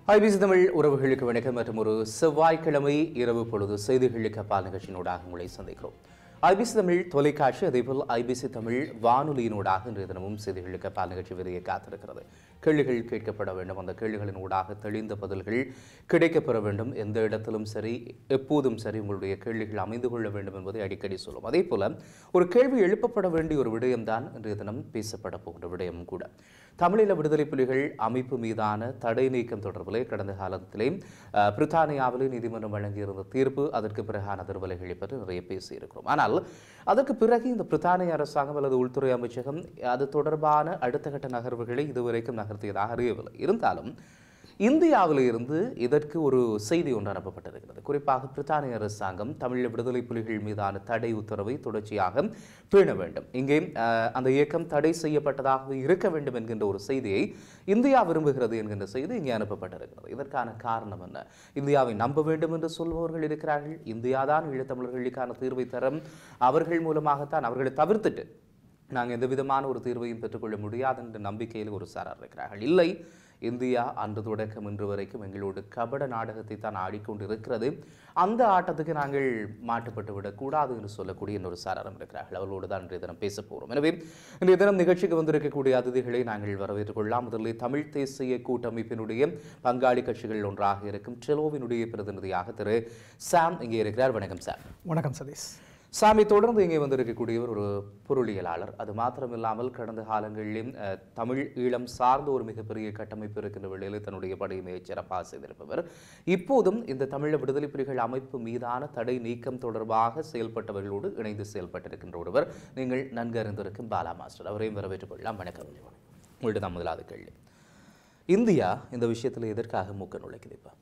IBC Tamil உறவுகளுக்கு வணக்கம் மற்றும் ஒரு செவ்வாய்க்கிழமை இரவு பொழுது செய்திகளுக்கு அப்பால் நிகழ்ச்சியினூடாக உங்களை சந்திக்கிறோம் ஐபிசி தமிழ் தொலைக்காட்சி அதேபோல் ஐபிசி தமிழ் வானொலியினூடாக இன்றைய தினமும் செய்திகளுக்கு அப்பால் நிகழ்ச்சி விதைய காத்திருக்கிறது கேள்விகள் கேட்கப்பட வேண்டும் அந்த கேள்விகளின் ஊடாக தெளிந்த பதில்கள் கிடைக்கப்பெற வேண்டும் எந்த இடத்திலும் சரி எப்போதும் சரி உங்களுடைய கேள்விகள் அமைந்து கொள்ள வேண்டும் என்பதை அடிக்கடி சொல்லும் அதே போல ஒரு கேள்வி எழுப்பப்பட வேண்டிய ஒரு விடயம்தான் இன்றைய தினம் பேசப்பட போகின்ற விடயம் கூட தமிழீழ விடுதலை புலிகள் அமைப்பு மீதான தடை நீக்கம் தொடர்பிலே கடந்த காலத்திலே அஹ், பிரித்தானியாவிலே நீதிமன்றம் வழங்கியிருந்த தீர்ப்பு அதற்கு பிறகான அதிர்வலைகளை பற்றி நிறைய பேசியிருக்கிறோம் ஆனால் அதற்கு பிறகு இந்த பிரித்தானிய அரசாங்கம் அல்லது உள்துறை அமைச்சகம் அது தொடர்பான அடுத்த கட்ட நகர்வுகளை இதுவரைக்கும் நகர்த்தியதாக அறியவில்லை இருந்தாலும் இந்தியாவில் இருந்து இதற்கு ஒரு செய்தி ஒன்று அனுப்பப்பட்டிருக்கிறது குறிப்பாக பிரித்தானிய அரசாங்கம் தமிழ் விடுதலை புலிகள் மீதான தடை உத்தரவை தொடர்ச்சியாக பேண வேண்டும் இங்கே அஹ், அந்த இயக்கம் தடை செய்யப்பட்டதாக இருக்க வேண்டும் என்கின்ற ஒரு செய்தியை இந்தியா விரும்புகிறது என்கின்ற செய்தி இங்கே அனுப்பப்பட்டிருக்கிறது இதற்கான காரணம் என்ன இந்தியாவை நம்ப வேண்டும் என்று சொல்பவர்கள் இருக்கிறார்கள் இந்தியா தான் ஈழத்தமிழர்களுக்கான தீர்வை தரும் அவர்கள் மூலமாகத்தான் அவர்களை தவிர்த்துட்டு நாங்கள் எந்த விதமான ஒரு தீர்வையும் பெற்றுக்கொள்ள முடியாது என்ற நம்பிக்கையில் ஒரு சாரார் இருக்கிறார்கள் இல்லை இந்தியா அன்று தொடக்கம் இன்று வரைக்கும் எங்களோடு கபட நாடகத்தை தான் ஆடிக்கொண்டு இருக்கிறது அந்த ஆட்டத்துக்கு நாங்கள் மாட்டுப்பட்டு விடக்கூடாது என்று சொல்லக்கூடிய இன்னொரு சாராரம் இருக்கிறார்கள் அவர்களோடு தான் இன்றைய தினம் பேச போகிறோம் எனவே இன்றைய தினம் நிகழ்ச்சிக்கு வந்திருக்கக்கூடிய அதிதிகளை நாங்கள் வரவேற்றுக் கொள்ளலாம் முதலில் தமிழ் தேசிய கூட்டமைப்பினுடைய பங்காளி கட்சிகள் ஒன்றாக இருக்கும் டெலோவினுடைய பிரதிநிதியாக திரு சாம் இங்கே இருக்கிறார் வணக்கம் சார் வணக்கம் சதீஷ் சாமி தொடர்ந்து இங்கே வந்திருக்கக்கூடியவர் ஒரு பொருளியலாளர் அது மாத்திரமில்லாமல் கடந்த காலங்களிலும் அஹ், தமிழ் ஈழம் சார்ந்த ஒரு மிகப்பெரிய கட்டமைப்பு இருக்கின்ற வேளையில் தன்னுடைய படையுமையை சிறப்பாக செய்திருப்பவர் இப்போதும் இந்த தமிழ் விடுதலை புலிகள் அமைப்பு மீதான தடை நீக்கம் தொடர்பாக செயல்பட்டவர்களோடு இணைந்து செயல்பட்டிருக்கின்ற ஒருவர் நீங்கள் நன்கு அறிந்திருக்கும் பாலா மாஸ்டர் அவரையும் வரவேற்றுக் கொள்ளலாம் வணக்கம் உங்கள்கிட்ட தான் முதலாவது கேள்வி இந்தியா இந்த விஷயத்தில் எதற்காக மூக்க நுழைக்குது இப்போ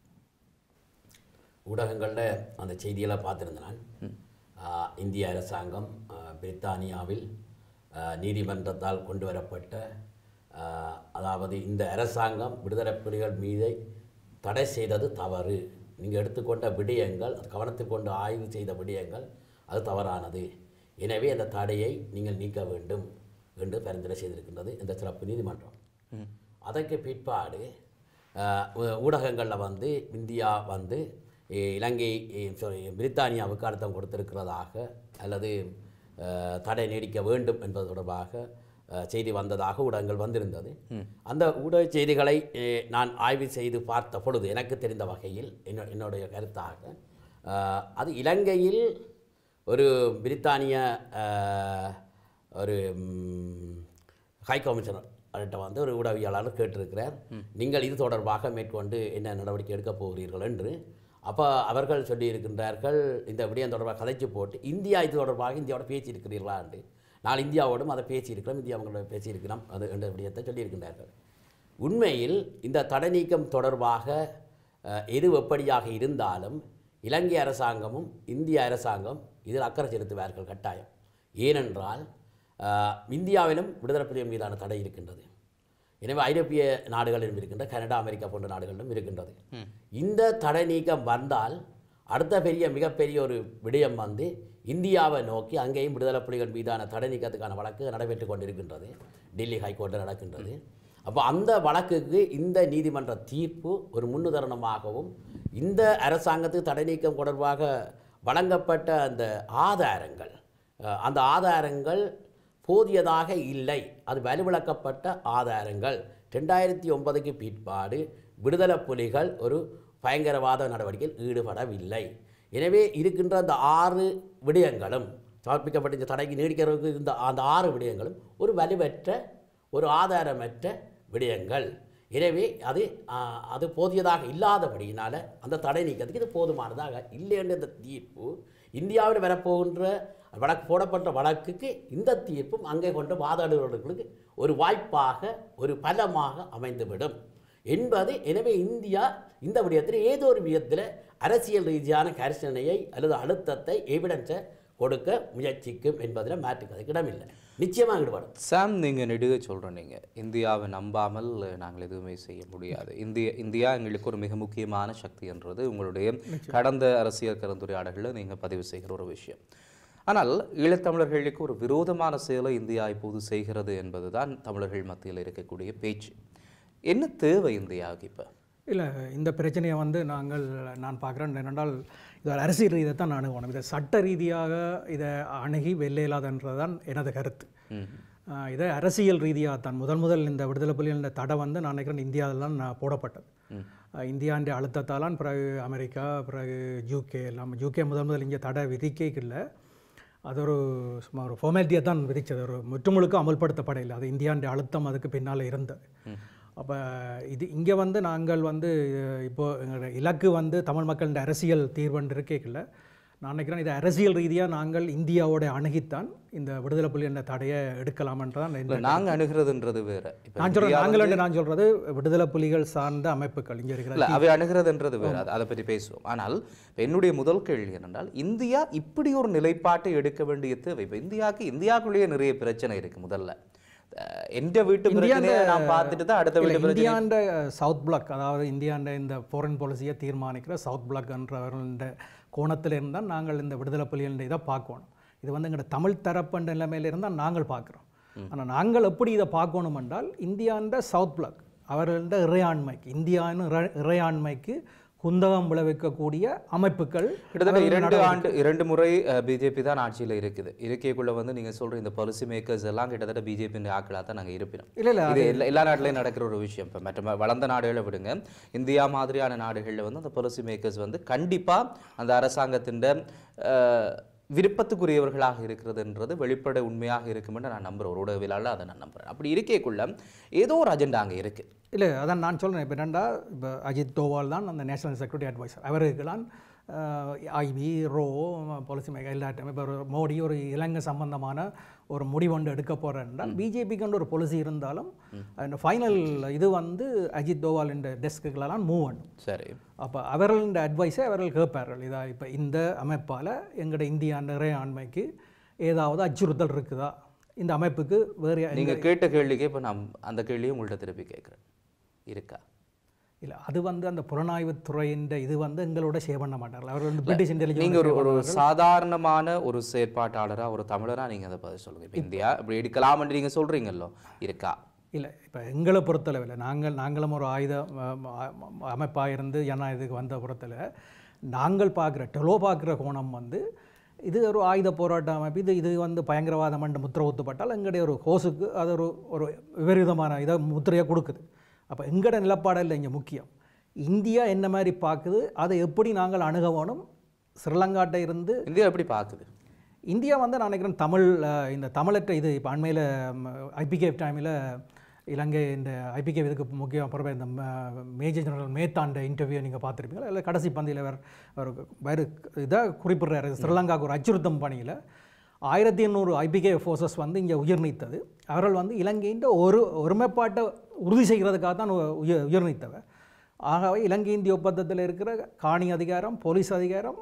ஊடகங்களில் அந்த செய்தியெல்லாம் பார்த்துருந்தேன் நான் ஆஹ், இந்திய அரசாங்கம் ஆஹ், பிரித்தானியாவில் ஆஹ், நீதிமன்றத்தால் கொண்டு வரப்பட்ட ஆஹ், அதாவது இந்த அரசாங்கம் விடுதலை புலிகள் மீது தடை செய்தது தவறு நீங்கள் எடுத்துக்கொண்ட விடயங்கள் அது கவனத்தில் கொண்டு ஆய்வு செய்த விடயங்கள் அது தவறானது எனவே அந்த தடையை நீங்கள் நீக்க வேண்டும் என்று பரிந்துரை செய்திருக்கின்றது இந்த சிறப்பு நீதிமன்றம் அதற்கு பிற்பாடு ஊடகங்களில் வந்து இந்தியா வந்து இ- இலங்கை சாரி பிரித்தானியாவுக்கு அழுத்தம் கொடுத்திருக்கிறதாக அல்லது அஹ், தடை நீடிக்க வேண்டும் என்பது தொடர்பாக அஹ், செய்தி வந்ததாக ஊடகங்கள் வந்திருந்தது அந்த ஊடக செய்திகளை அஹ், நான் ஆய்வு செய்து பார்த்த பொழுது எனக்கு தெரிந்த வகையில் என்னோ என்னுடைய கருத்தாக அஹ், அது இலங்கையில் ஒரு பிரித்தானிய அஹ், ஒரு ம், ஹை கமிஷனர் அவர்கிட்ட வந்து ஒரு ஊடகவியலாளர் கேட்டிருக்கிறார் நீங்கள் இது தொடர்பாக மேற்கொண்டு என்ன நடவடிக்கை எடுக்கப் போகிறீர்கள் என்று அப்போ அவர்கள் சொல்லியிருக்கின்றார்கள் இந்த விடயம் தொடர்பாக கதைச்சு போட்டு இந்தியா இது தொடர்பாக இந்தியாவோட பேசியிருக்கிறீர்களா என்று நான் இந்தியாவோடும் அதை பேசியிருக்கிறோம் இந்தியா அவங்களோட பேசியிருக்கிறோம் அது என்ற விடயத்தை சொல்லியிருக்கின்றார்கள் உண்மையில் இந்த தடை நீக்கம் தொடர்பாக அஹ், எது எப்படியாக இருந்தாலும் இலங்கை அரசாங்கமும் இந்திய அரசாங்கம் இதில் அக்கறை செலுத்துவார்கள் கட்டாயம் ஏனென்றால் அஹ், இந்தியாவிலும் விடுதலை புலிகள் மீதான தடை இருக்கின்றது எனவே ஐரோப்பிய நாடுகளிலும் இருக்கின்ற கனடா அமெரிக்கா போன்ற நாடுகளிலும் இருக்கின்றது இந்த தடை நீக்கம் வந்தால் அடுத்த பெரிய மிகப்பெரிய ஒரு விடயம் வந்து இந்தியாவை நோக்கி அங்கேயும் விடுதலை புலிகள் மீதான தடை நீக்கத்துக்கான வழக்கு நடைபெற்று கொண்டிருக்கின்றது டெல்லி ஹைகோர்ட்டில் நடக்கின்றது அப்போ அந்த வழக்குக்கு இந்த நீதிமன்ற தீர்ப்பு ஒரு முன்னுதாரணமாகவும் இந்த அரசாங்கத்துக்கு தடை நீக்கம் தொடர்பாக வழங்கப்பட்ட அந்த ஆதாரங்கள் அஹ், அந்த ஆதாரங்கள் போதியதாக இல்லை அது வலுவிழக்கப்பட்ட ஆதாரங்கள் ரெண்டாயிரத்தி ஒன்பதுக்கு பிற்பாடு விடுதலை புலிகள் ஒரு பயங்கரவாத நடவடிக்கையில் ஈடுபடவில்லை எனவே இருக்கின்ற அந்த ஆறு விடயங்களும் சமர்ப்பிக்கப்பட்ட இந்த தடைக்கு நீடிக்கிறதுக்கு இருந்த அந்த ஆறு விடயங்களும் ஒரு வலுவற்ற ஒரு ஆதாரமற்ற விடயங்கள் எனவே அது ஆ, அது போதியதாக இல்லாதபடியினால அந்த தடை நீக்கத்துக்கு இது போதுமானதாக இல்லை என்ற இந்த தீர்ப்பு இந்தியாவில் வரப்போகின்ற வழக்கு போடப்பட்ட வழக்குக்கு இந்த தீர்ப்பும் அங்கே கொண்டு வாதாடுபவர்களுக்கு ஒரு வாய்ப்பாக ஒரு பலமாக அமைந்துவிடும் என்பது எனவே இந்தியா இந்த விடயத்தில் ஏதோ ஒரு விதத்தில் அரசியல் ரீதியான கரிசனையை அல்லது அழுத்தத்தை எவிடன்ஸை கொடுக்க முயற்சிக்கும் என்பதில் மாற்றுக்கிறதுக்கு இடமில்லை நிச்சயமாக ஈடுபடும் சாம் நீங்கள் நெடுக சொல்கிறோம் நீங்கள் இந்தியாவை நம்பாமல் நாங்கள் எதுவுமே செய்ய முடியாது இந்திய இந்தியா எங்களுக்கு ஒரு மிக முக்கியமான சக்தி என்றது உங்களுடைய கடந்த அரசியல் கலந்துரையாடல்களில் நீங்கள் பதிவு செய்கிற ஒரு விஷயம் ஆனால் ஈழத்தமிழர்களுக்கு ஒரு விரோதமான செயலை இந்தியா இப்போது செய்கிறது என்பதுதான் தமிழர்கள் மத்தியில் இருக்கக்கூடிய பேச்சு என்ன தேவை இந்தியாவுக்கு இப்போ இல்லை இந்த பிரச்சனையை வந்து நாங்கள் நான் பார்க்குறேன் என்னென்றால் இது ஒரு அரசியல் ரீதியை தான் நான் அணுகணும் இதை சட்ட ரீதியாக இதை அணுகி வெள்ளையில்லாதன்றது தான் எனது கருத்து ம். ஆஹ் இதை அரசியல் ரீதியாக தான் முதல் முதல் இந்த விடுதலை புலிகள் இந்த தடை வந்து நான் நினைக்கிறேன் இந்தியாவில் தான் நான் போடப்பட்டது ஆஹ் இந்தியாண்ட அழுத்தத்தாலான் பிறகு அமெரிக்கா பிறகு யூகே எல்லாம் யூகே முதல் முதல் இங்கே தடை விதிக்கல அது ஒரு சும்மா ஒரு ஃபார்மாலிட்டியாக தான் விதிச்சது ஒரு முற்றுமுழுக்க அமல்படுத்தப்படவில்லை அது இந்தியாண்ட அழுத்தம் அதுக்கு பின்னால் இருந்தது அப்போ இது இங்கே வந்து நாங்கள் வந்து இப்போ எங்களோட இலக்கு வந்து தமிழ் மக்களின் அரசியல் தீர்வுன்னு இருக்கேக்கல நான் நினைக்கிறேன் இது அரசியல் ரீதியாக நாங்கள் இந்தியாவோட அணுகித்தான் இந்த விடுதலை புலி என்ற தடையை எடுக்கலாமன்றதான் இல்ல நாங்க அணுகிறதுன்றது வேற இப்ப நான் சொல்கிறேன் நாங்கள் நான் சொல்கிறது விடுதலை புலிகள் சார்ந்த அமைப்புகள் இங்கே இருக்கிற இல்ல அவை அணுகிறதுன்றது வேற அது- அதை பற்றி பேசுவோம் ஆனால் இப்ப என்னுடைய முதல் கேள்வி என்னென்றால் இந்தியா இப்படி ஒரு நிலைப்பாட்டை எடுக்க வேண்டிய தேவை இப்ப இந்தியாவுக்கு இந்தியாவுக்குள்ளேயே நிறைய பிரச்சனை இருக்கு முதல்ல அஹ் எந்த வீட்டு பிரச்சனையை நான் பார்த்துட்டு தான் அடுத்த வீட்டு பிரச்சனை இந்தியாண்ட சவுத் பிளாக் அதாவது இந்தியாண்ட இந்த ஃபாரின் பாலிசியை தீர்மானிக்கிற சவுத் பிளாக்ன்றவர்கள கோணத்தில் இருந்தால் நாங்கள் இந்த விடுதலை புலிகள் இதை பார்க்கணும் இது வந்து எங்களோட தமிழ் தரப்புன்ற நிலைமையில இருந்தால் நாங்கள் பார்க்குறோம் ஆனால் நாங்கள் எப்படி இதை பார்க்கணும் என்றால் இந்தியாண்ட சவுத் பிளாக் அவர்கள இறையாண்மைக்கு இந்தியாவின் இறை- இறையாண்மைக்கு குந்தகம் விளைவிக்கக்கூடிய அமைப்புகள் கிட்டத்தட்ட இரண்டு ஆண்டு இரண்டு முறை பிஜேபி தான் ஆட்சியில இருக்குது இருக்கைக்குள்ள வந்து நீங்க சொல்ற இந்த பாலிசி மேக்கர்ஸ் எல்லாம் கிட்டத்தட்ட பிஜேபி ஆக்களாக தான் நாங்க இருப்பினோம் இல்லை இல்லை இது எல்லா எல்லா நாட்டிலையும் நடக்கிற ஒரு விஷயம் இப்போ மற்ற ம- வளர்ந்த நாடுகளை விடுங்க இந்தியா மாதிரியான நாடுகளில் வந்து அந்த பாலிசி மேக்கர்ஸ் வந்து கண்டிப்பா அந்த அரசாங்கத்தின் அஹ், விருப்பத்துக்குரியவர்களாக இருக்கிறதுன்றது வெளிப்படை உண்மையாக இருக்கும்னு நான் நம்புறேன் ஒரு ஊடகவியலாளர் அதை நான் நம்புறேன் அப்படி இருக்கைக்குள்ள ஏதோ ஒரு அஜெண்டா அங்க இருக்கு இல்லை அதான் நான் சொல்கிறேன் இப்போ என்னண்டா இப்போ அஜித் தோவால் தான் அந்த நேஷனல் செக்யூரிட்டி அட்வைசர் அவருக்கெல்லாம் ஐபி ரோ பாலிசி மேக்கர் எல்லாட்டையுமே இப்போ ஒரு மோடி ஒரு இலங்கை சம்பந்தமான ஒரு முடிவொன்று எடுக்க போகிறேன்றால் பிஜேபிக்கு ஒரு பாலிசி இருந்தாலும் அந்த ஃபைனல் இது வந்து அஜித் தோவால் என்ற டெஸ்க்குகளெல்லாம் மூவ் பண்ணும் சரி அப்போ அவர்களின் அட்வைஸை அவர்கள் கேட்பார்கள் இதா இப்போ இந்த அமைப்பால் எங்களோட இந்தியா நிறைய ஆண்மைக்கு ஏதாவது அச்சுறுத்தல் இருக்குதா இந்த அமைப்புக்கு வேறு நீங்க கேட்ட கேள்விக்கே இப்போ நான் அந்த கேள்வியை உங்கள்ட்ட திருப்பி கேட்குறேன் இருக்கா இல்லை அது வந்து அந்த புலனாய்வுத் துறையின் இது வந்து எங்களோட ஷேர் பண்ண மாட்டார்கள் அவர்கள் வந்து பிரிட்டிஷ் இன்டெலிஜென்ஸ் நீங்க ஒரு ஒரு சாதாரணமான ஒரு செயற்பாட்டாளரா ஒரு தமிழரா நீங்க அதை பதில் சொல்லுங்க இப்போ இந்தியா இப்படி எடுக்கலாம்னு நீங்க சொல்றீங்கல்லோ இருக்கா இல்லை இப்போ எங்களை பொறுத்தளவில் நாங்கள் நாங்களும் ஒரு ஆயுத அமைப்பாக இருந்து ஜனநாயகத்துக்கு வந்த புறத்தில் நாங்கள் பார்க்குற டெலோ பார்க்குற கோணம் வந்து இது ஒரு ஆயுத போராட்ட அமைப்பு இது இது வந்து பயங்கரவாதம் என்று முத்திரை ஊத்தப்பட்டால் எங்களுடைய ஒரு ஹோஸுக்கு அது ஒரு ஒரு விபரீதமான இதை முத்திரையை கொடுக்குது அப்போ எங்களோட நிலப்பாடில் இங்கே முக்கியம் இந்தியா என்ன மாதிரி பார்க்குது அதை எப்படி நாங்கள் அணுக வேணும் ஸ்ரீலங்காட்ட இருந்து இந்தியா எப்படி பார்க்குது இந்தியா வந்து நான் நினைக்கிறேன் தமிழ் அஹ், இந்த தமிழற்ற இது இப்போ அண்மையில் ஐபிகே டைமில் இலங்கை இந்த ஐபிகே இதுக்கு முக்கியம் பிறகு இந்த ம- மேஜர் ஜெனரல் மேத்தாண்ட இன்டர்வியூ நீங்கள் பார்த்துருப்பீங்களா இல்லை கடைசி பந்தியில் அவர் அவர் வேறு இதாக குறிப்பிடுறாரு ஸ்ரீலங்காவுக்கு ஒரு அச்சுறுத்தம் பணியில் ஆயிரத்தி எண்ணூறு ஐபிகே ஃபோர்ஸஸ் வந்து இங்கே உயிர் நீத்தது அவர்கள் வந்து இலங்கையின் ஒரு ஒருமைப்பாட்டை உறுதி செய்கிறதுக்காக தான் உ- உயிர் உயிர் நீத்தவர் ஆகவே இலங்கை இந்திய ஒப்பந்தத்தில் இருக்கிற காணி அதிகாரம் போலீஸ் அதிகாரம்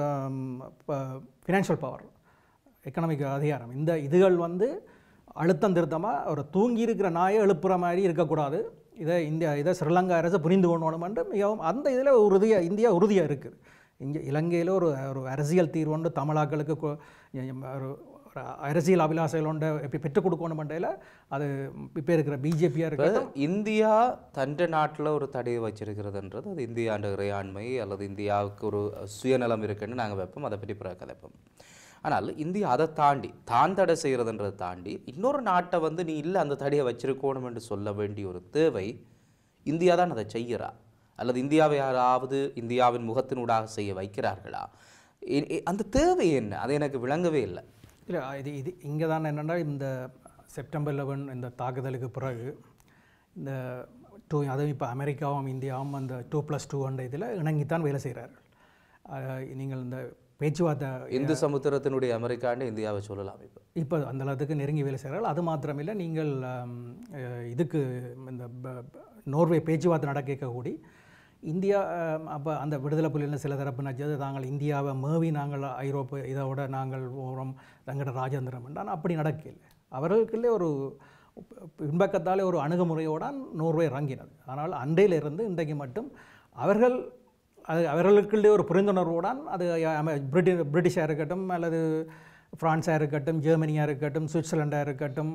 ஃபினான்ஷியல் பவர் எக்கனாமிக் அதிகாரம் இந்த இதுகள் வந்து அழுத்தம் திருத்தமாக ஒரு தூங்கி இருக்கிற நாயை எழுப்புற மாதிரி இருக்கக்கூடாது இதை இந்தியா இதை ஸ்ரீலங்கா அரசு புரிந்து கொள்ளணுமென்று மிகவும் அந்த இதில் உறுதியாக இந்தியா உறுதியாக இருக்குது இங்கே இலங்கையில் ஒரு ஒரு அரசியல் தீர்வுண்டு தமிழாக்களுக்கு கொ- ஒரு ஒரு அரசியல் அபிலாசைகள் ஒன்றை எப்படி பெற்றுக் கொடுக்கணும் மண்டையில் அது இப்போ இருக்கிற பிஜேபியாக இப்ப இருக்கட்டும் இந்தியா தண்ட நாட்டுல ஒரு தடையை வச்சிருக்கிறதுன்றது அது இந்தியாண்ட இறையாண்மை அல்லது இந்தியாவுக்கு ஒரு சுயநலம் இருக்குன்னு நாங்க வைப்போம் அதை பற்றி பிறகு கதைப்போம் ஆனால் இந்தியா அதை தாண்டி தான் தடை செய்கிறதுன்றதை தாண்டி இன்னொரு நாட்டை வந்து நீ இல்லை அந்த தடையை வச்சிருக்கணும் என்று சொல்ல வேண்டிய ஒரு தேவை இந்தியா தான் அதை செய்கிறா அல்லது இந்தியாவை யாராவது இந்தியாவின் முகத்தினூடாக செய்ய வைக்கிறார்களா இ- இ- அந்த தேவை என்ன அது எனக்கு விளங்கவே இல்லை இல்லை இது இது இங்கே தான் என்னென்னா இந்த செப்டம்பர் லெவன் இந்த தாக்குதலுக்கு பிறகு இந்த டூ அதுவும் இப்போ அமெரிக்காவும் இந்தியாவும் அந்த டூ ப்ளஸ் டூ என்ற இதில் இணங்கித்தான் வேலை செய்கிறார்கள் அஹ் நீங்கள் இந்த பேச்சுவார்த்தை இந்து சமுத்திரத்தினுடைய அமெரிக்காண்டு இந்தியாவை சொல்லலாம் இப்போ இப்போ அந்த அளவுக்கு நெருங்கி வேலை செய்கிறார்கள் அது மாத்திரமில்லை நீங்கள் ஆம், அஹ், இதுக்கு இந்த ப- ப- நோர்வே பேச்சுவார்த்தை நடக்க கூடி இந்தியா அப்போ அந்த விடுதலை புலிகளில் சில தரப்பு நச்சது தாங்கள் இந்தியாவை மேவி நாங்கள் ஐரோப்பு இதோட நாங்கள் ஓரம் தங்கட ராஜேந்திரம் ஆனால் அப்படி நடக்கல அவர்களுக்குள்ளே ஒரு பின்பக்கத்தாலே ஒரு அணுகுமுறையோடு நோர்வே இறங்கினது ஆனால் அன்றையிலிருந்து இன்றைக்கு மட்டும் அவர்கள் அது அவர்களுக்குள்ளே ஒரு புரிந்துணர்வுடன் அது அமெ- பிரிட்டி பிரிட்டிஷாக இருக்கட்டும் அல்லது ஃப்ரான்ஸாக இருக்கட்டும் ஜெர்மனியாக இருக்கட்டும் சுவிட்சர்லாண்டாக இருக்கட்டும்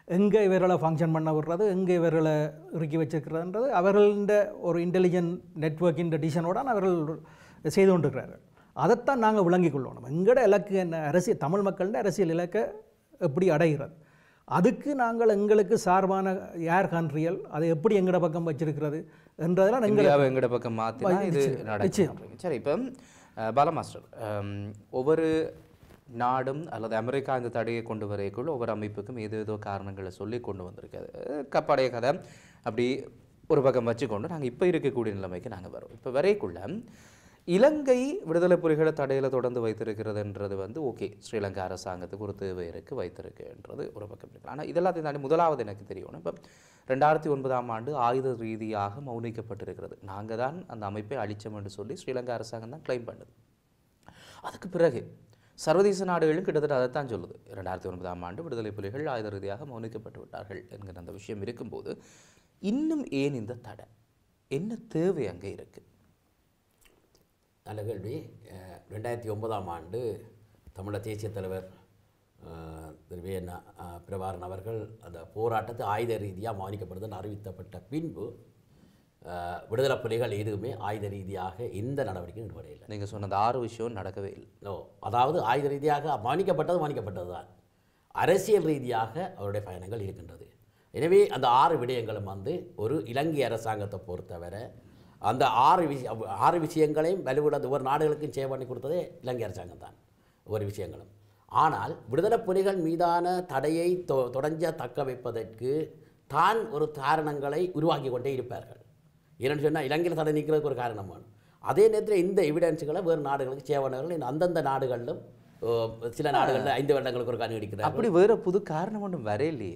எங்கே இவர்களை ஃபங்க்ஷன் பண்ண விடுறது எங்கே இவர்களை இறுக்கி வச்சிருக்கிறதுன்றது அவர்கள ஒரு இன்டெலிஜென்ட் நெட்ஒர்க்கின் டிசிஷனோட அவர்கள் செய்து கொண்டிருக்கிறார்கள் அதைத்தான் நாங்கள் விளங்கிக் கொள்ளணும் எங்களோட இலக்கு என்ன அரசியல் தமிழ் மக்களின் அரசியல் இலக்கை எப்படி அடைகிறது அதுக்கு நாங்கள் எங்களுக்கு சார்பான ஏர் கண்ட்ரியல் அதை எப்படி எங்கட பக்கம் வச்சிருக்கிறது என்றதெல்லாம் எங்களை இந்தியாவை எங்கட பக்கம் மாற்றினா இது நடக்கும் சரி இப்போ அஹ், பாலா மாஸ்டர் அம், ஒவ்வொரு நாடும் அல்லது அமெரிக்கா இந்த தடையை கொண்டு வரைக்குள்ள ஒவ்வொரு அமைப்புக்கும் ஏதோ ஏதோ காரணங்களை சொல்லி கொண்டு வந்திருக்காது அஹ், கப்படைய கதை அப்படி ஒரு பக்கம் வச்சுக்கொண்டு நாங்கள் இப்போ இருக்கக்கூடிய நிலைமைக்கு நாங்கள் வரோம் இப்போ வரைக்குள்ள இலங்கை விடுதலை புலிகளை தடையில் தொடர்ந்து வைத்திருக்கிறதுன்றது வந்து ஓகே ஸ்ரீலங்கா அரசாங்கத்துக்கு ஒரு தேவை இருக்குது வைத்திருக்குன்றது ஒரு பக்கம் இருக்கு ஆனால் இதெல்லாத்தையும் தாண்டி முதலாவது எனக்கு தெரியணும் இப்போ ரெண்டாயிரத்தி ஒன்பதாம் ஆண்டு ஆயுத ரீதியாக மௌனிக்கப்பட்டிருக்கிறது நாங்கள் தான் அந்த அமைப்பை அழிச்சோம் என்று சொல்லி ஸ்ரீலங்கா அரசாங்கம் தான் கிளைம் பண்ணுது அதுக்கு பிறகு சர்வதேச நாடுகளும் கிட்டத்தட்ட அதைத்தான் சொல்லுது ரெண்டாயிரத்தி ஒன்பதாம் ஆண்டு விடுதலை புலிகள் ஆயுத ரீதியாக மௌனிக்கப்பட்டு விட்டார்கள் என்கிற அந்த விஷயம் இருக்கும்போது இன்னும் ஏன் இந்த தடை என்ன தேவை அங்கே இருக்குது நல்ல கேள்வி அஹ், ரெண்டாயிரத்தி ஒன்பதாம் ஆண்டு தமிழர் தேசிய தலைவர் அஹ், திரு வே ந அஹ், பிரபாகரன் அவர்கள் அந்த போராட்டத்தை ஆயுத ரீதியாக மௌனிக்கப்படுதுன்னு அறிவிக்கப்பட்ட பின்பு அஹ், விடுதலை புலிகள் எதுவுமே ஆயுத ரீதியாக எந்த நடவடிக்கையும் ஈடுபடையில்லை நீங்கள் சொன்ன அந்த ஆறு விஷயம் நடக்கவே இல்லை நோ அதாவது ஆயுத ரீதியாக மானிக்கப்பட்டது மானிக்கப்பட்டது தான் அரசியல் ரீதியாக அவருடைய பயணங்கள் இருக்கின்றது எனவே அந்த ஆறு விடயங்களும் வந்து ஒரு இலங்கை அரசாங்கத்தை பொறுத்தவரை அந்த ஆறு விஷய ஆறு விஷயங்களையும் வலுவிட ஒவ்வொரு நாடுகளுக்கும் சேவ் பண்ணி கொடுத்ததே இலங்கை அரசாங்கம் தான் ஒவ்வொரு விஷயங்களும் ஆனால் விடுதலை புலிகள் மீதான தடையை தொ தொடஞ்ச தக்க வைப்பதற்கு தான் ஒரு காரணங்களை உருவாக்கி கொண்டே இருப்பார்கள் ஏன்னு சொன்னால் இலங்கையில் தடை நீக்கிறதுக்கு ஒரு காரணம் வேணும் அதே நேரத்தில் இந்த எவிடன்ஸுகளை வேறு நாடுகளுக்கு சேவனர்கள் இந்த அந்தந்த நாடுகளிலும் ஓ, சில நாடுகளில் ஐந்து வருடங்களுக்கு ஒரு நீடிக்கிறார் அப்படி வேற புது காரணம் ஒன்றும் வரையிலையே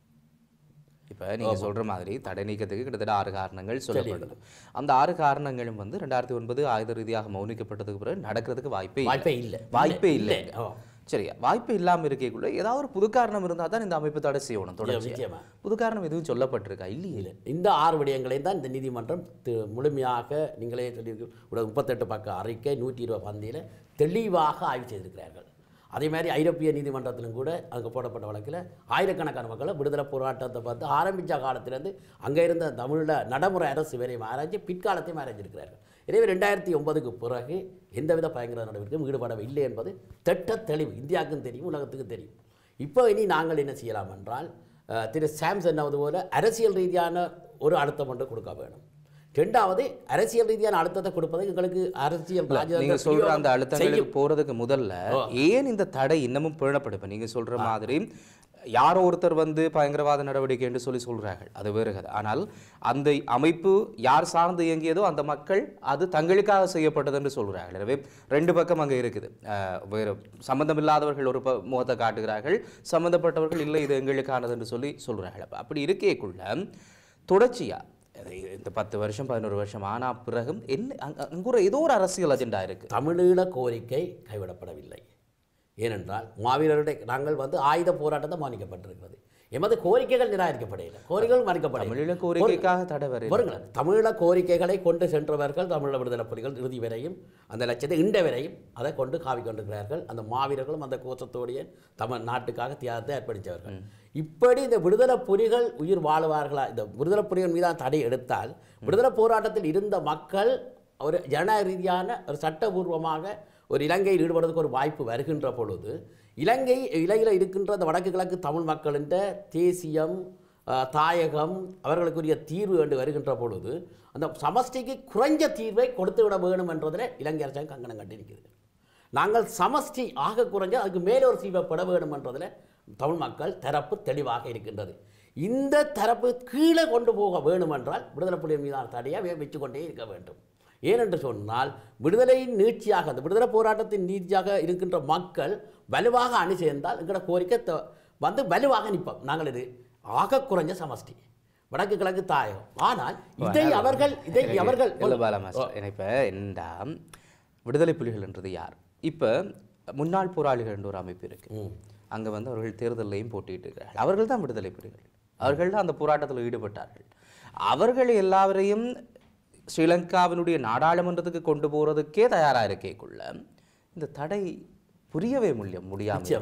இப்போ நீங்கள் சொல்ற மாதிரி தடை நீக்கத்துக்கு கிட்டத்தட்ட ஆறு காரணங்கள் சொல்லப்படுது அந்த ஆறு காரணங்களும் வந்து ரெண்டாயிரத்தி ஒன்பது ஆயுத ரீதியாக மௌனிக்கப்பட்டதுக்கு பிறகு நடக்கிறதுக்கு வாய்ப்பே இல்லை. வாய்ப்பே இல்லை வாய்ப்பே இல்லை ஓ சரி வாய்ப்பு இல்லாமல் இருக்கக்குள்ள ஏதாவது ஒரு புது காரணம் இருந்தால் தான் இந்த அமைப்பு தடை செய்யணும் தொடர்ச்சி நிச்சயமா புது காரணம் எதுவும் சொல்லப்பட்டிருக்கா இல்லையே இல்லை இந்த ஆறு விடயங்களையும் தான் இந்த நீதிமன்றம் தி- முழுமையாக நீங்களே சொல்லியிருக்க முப்பத்தெட்டு பக்க அறிக்கை நூற்றி இருபது பந்தியில் தெளிவாக ஆய்வு செய்திருக்கிறார்கள் அதே மாதிரி ஐரோப்பிய நீதிமன்றத்திலும் கூட அங்கே போடப்பட்ட வழக்கில் ஆயிரக்கணக்கான மக்களை விடுதலை போராட்டத்தை பார்த்து ஆரம்பித்த காலத்திலேருந்து அங்கே இருந்த தமிழில் நடைமுறை அரசு வரையும் ஆராய்ச்சி பிற்காலத்தையும் ஆராய்ச்சிருக்கிறார்கள் எனவே ரெண்டாயிரத்தி ஒன்பதுக்கு பிறகு எந்தவித பயங்கர நடவடிக்கையும் ஈடுபடவில்லை என்பது திட்ட தெளிவு இந்தியாவுக்கும் தெரியும் உலகத்துக்கும் தெரியும் இப்போ இனி நாங்கள் என்ன செய்யலாம் என்றால் அஹ், திரு சாம் சொன்னது போல அரசியல் ரீதியான ஒரு அழுத்தம் ஒன்று கொடுக்க வேணும் ரெண்டாவது அரசியல் ரீதியான அழுத்தத்தை கொடுப்பது எங்களுக்கு அரசியல் ராஜதந்திர நீங்க சொல்ற அந்த பிரயோகம் அழுத்தங்களுக்கு செய்யும். போறதுக்கு முதல்ல ஏன் இந்த தடை இன்னமும் பேணப்படும் இப்ப நீங்க சொல்ற மாதிரி யாரோ ஒருத்தர் வந்து பயங்கரவாத நடவடிக்கை என்று சொல்லி சொல்றார்கள் அது வேறு கதை ஆனால் அந்த அமைப்பு யார் சார்ந்து இயங்கியதோ அந்த மக்கள் அது தங்களுக்காக செய்யப்பட்டது என்று சொல்கிறார்கள் எனவே ரெண்டு பக்கம் அங்கே இருக்குது அஹ், வேறு சம்பந்தமில்லாதவர்கள் ஒரு ப- முகத்தை காட்டுகிறார்கள் சம்பந்தப்பட்டவர்கள் இல்லை இது எங்களுக்கானது என்று சொல்லி சொல்கிறார்கள் அப்ப அப்படி இருக்கேக்குள்ள தொடர்ச்சியா அது இந்த பத்து வருஷம் பதினோரு வருஷம் ஆனா பிறகும் என்ன அங்க- அங்க ஒரு ஏதோ ஒரு அரசியல் அஜெண்டா இருக்கு தமிழீழ கோரிக்கை கைவிடப்படவில்லை ஏனென்றால் மாவீரருடைய நாங்கள் வந்து ஆயுத போராட்டத்தை மானிக்கப்பட்டிருக்கிறது எமது கோரிக்கைகள் நிராகரிக்கப்படவில்லை கோரிக்கைகள் மறுக்கப்படவில்லை தமிழீழ கோரிக்கைக்காக தடை வரை வருங்களேன் தமிழீழ கோரிக்கைகளை கொண்டு சென்றவர்கள் தமிழீழ விடுதலை புலிகள் இறுதி வரையும் அந்த லட்சத்தை இண்ட வரையும் அதை கொண்டு காவி கொண்டிருக்கிறார்கள் அந்த மாவீரர்களும் அந்த கோஷத்தோடைய தமிழ் நாட்டுக்காக தியாகத்தை அர்ப்பணித்தவர்கள் இப்படி இந்த விடுதலை புலிகள் உயிர் வாழுவார்களா இந்த விடுதலை புலிகள் மீதான தடை எடுத்தால் விடுதலை போராட்டத்தில் இருந்த மக்கள் ஒரு ஜனநாயக ரீதியான ஒரு சட்டபூர்வமாக ஒரு இலங்கையில் ஈடுபடுறதுக்கு ஒரு வாய்ப்பு வருகின்ற பொழுது இலங்கை இலங்கையில் இருக்கின்ற அந்த வடக்கு கிழக்கு தமிழ் மக்களின் தேசியம் அஹ், தாயகம் அவர்களுக்குரிய தீர்வு என்று வருகின்ற பொழுது அந்த சமஷ்டிக்கு குறைஞ்ச தீர்வை கொடுத்து விட வேணும் என்றதில் இலங்கை அரசாங்கம் கங்கணம் கண்டிருக்கிறது நாங்கள் சமஷ்டி ஆக குறைஞ்ச அதுக்கு மேலே ஒரு சீவை பெற வேண்டும் என்றதில் தமிழ் மக்கள் தரப்பு தெளிவாக இருக்கின்றது இந்த தரப்பு கீழே கொண்டு போக வேணும் என்றால் விடுதலை புலிகள் மீதான தடையை வே- வச்சுக் கொண்டே இருக்க வேண்டும் ஏனென்று சொன்னால் விடுதலையின் நீட்சியாக அந்த விடுதலை போராட்டத்தின் நீட்சியாக இருக்கின்ற மக்கள் வலுவாக அணி சேர்ந்தால் எங்களோட கோரிக்கை த- வந்து வலுவாக நிற்போம் நாங்கள் இது ஆக குறைஞ்ச சமஷ்டி வடக்கு கிழக்கு தாயகம் ஆனால் இதை அவர்கள் இதை அவர்கள் இல்ல பாலா மாஸ்டர் எனக்கு இப்போ என்னடா விடுதலை புலிகள்ன்றது யார் இப்போ முன்னாள் போராளிகள் என்ற ஒரு அமைப்பு இருக்கு அங்க வந்து அவர்கள் தேர்தலையும் போட்டியிட்டு இருக்கிறார்கள் அவர்கள் தான் விடுதலை புலிகள் அவர்கள் தான் அந்த போராட்டத்தில் ஈடுபட்டார்கள் அவர்கள் எல்லாவரையும் ஸ்ரீலங்காவினுடைய நாடாளுமன்றத்துக்கு கொண்டு போறதுக்கே தயாரா இருக்கேக்குள்ள இந்த தடை புரியவே முடியும் முடியாமல் நிச்சயமா இல்லை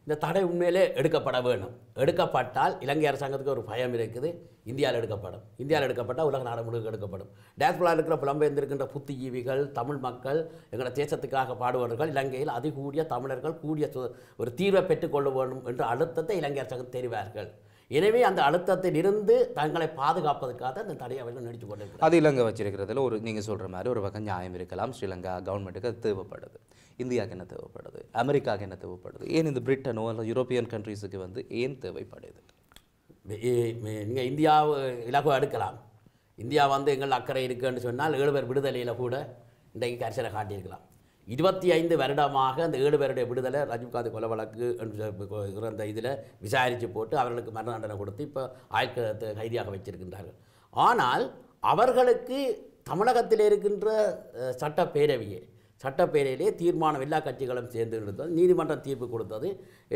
இந்த தடை உண்மையிலே எடுக்கப்பட வேணும் எடுக்கப்பட்டால் இலங்கை அரசாங்கத்துக்கு ஒரு பயம் இருக்குது இந்தியாவில் எடுக்கப்படும் இந்தியாவில் எடுக்கப்பட்டால் உலக நாடு முழுக்க எடுக்கப்படும் டேஸ்புலாவில் இருக்கிற புலம்பெயர்ந்திருக்கின்ற புத்திஜீவிகள் தமிழ் மக்கள் எங்களோட தேசத்துக்காக பாடுபவர்கள் இலங்கையில் அதிகூடிய தமிழர்கள் கூடிய சு- ஒரு தீர்வை பெற்றுக்கொள்ள வேண்டும் என்ற அழுத்தத்தை இலங்கை அரசாங்கம் தெரிவார்கள் எனவே அந்த அழுத்தத்தில் இருந்து தங்களை பாதுகாப்பதற்காக அந்த தடையை அவர்கள் நடித்து கொண்டிருக்கிறார் அது இலங்கை வச்சிருக்கிறதுல ஒரு நீங்கள் சொல்கிற மாதிரி ஒரு பக்கம் நியாயம் இருக்கலாம் ஸ்ரீலங்கா கவர்மெண்ட்டுக்கு அது தேவைப்படுது இந்தியாவுக்கு என்ன தேவைப்படுது அமெரிக்காவுக்கு என்ன தேவைப்படுது ஏன் இந்த பிரிட்டனோ அல்ல யூரோப்பியன் கண்ட்ரீஸுக்கு வந்து ஏன் தேவைப்படுது நீங்கள் இந்தியா இலகுவை எடுக்கலாம் இந்தியா வந்து எங்கள் அக்கறை இருக்குன்னு சொன்னால் ஏழு பேர் விடுதலையில் கூட இன்றைக்கு கரிசனை காட்டியிருக்கலாம் இருபத்தி ஐந்து வருடமாக அந்த ஏழு பேருடைய விடுதலை ரஜினிகாந்த் கொலை வழக்கு என்று சொ- இருந்த இதில் விசாரித்து போட்டு அவர்களுக்கு மரண தண்டனை கொடுத்து இப்போ ஆயுள் கைதியாக வச்சிருக்கின்றார்கள் ஆனால் அவர்களுக்கு தமிழகத்தில் இருக்கின்ற அஹ், சட்டப்பேரவையே சட்டப்பேரவையிலே தீர்மானம் எல்லா கட்சிகளும் சேர்ந்து இருந்தது நீதிமன்றம் தீர்ப்பு கொடுத்தது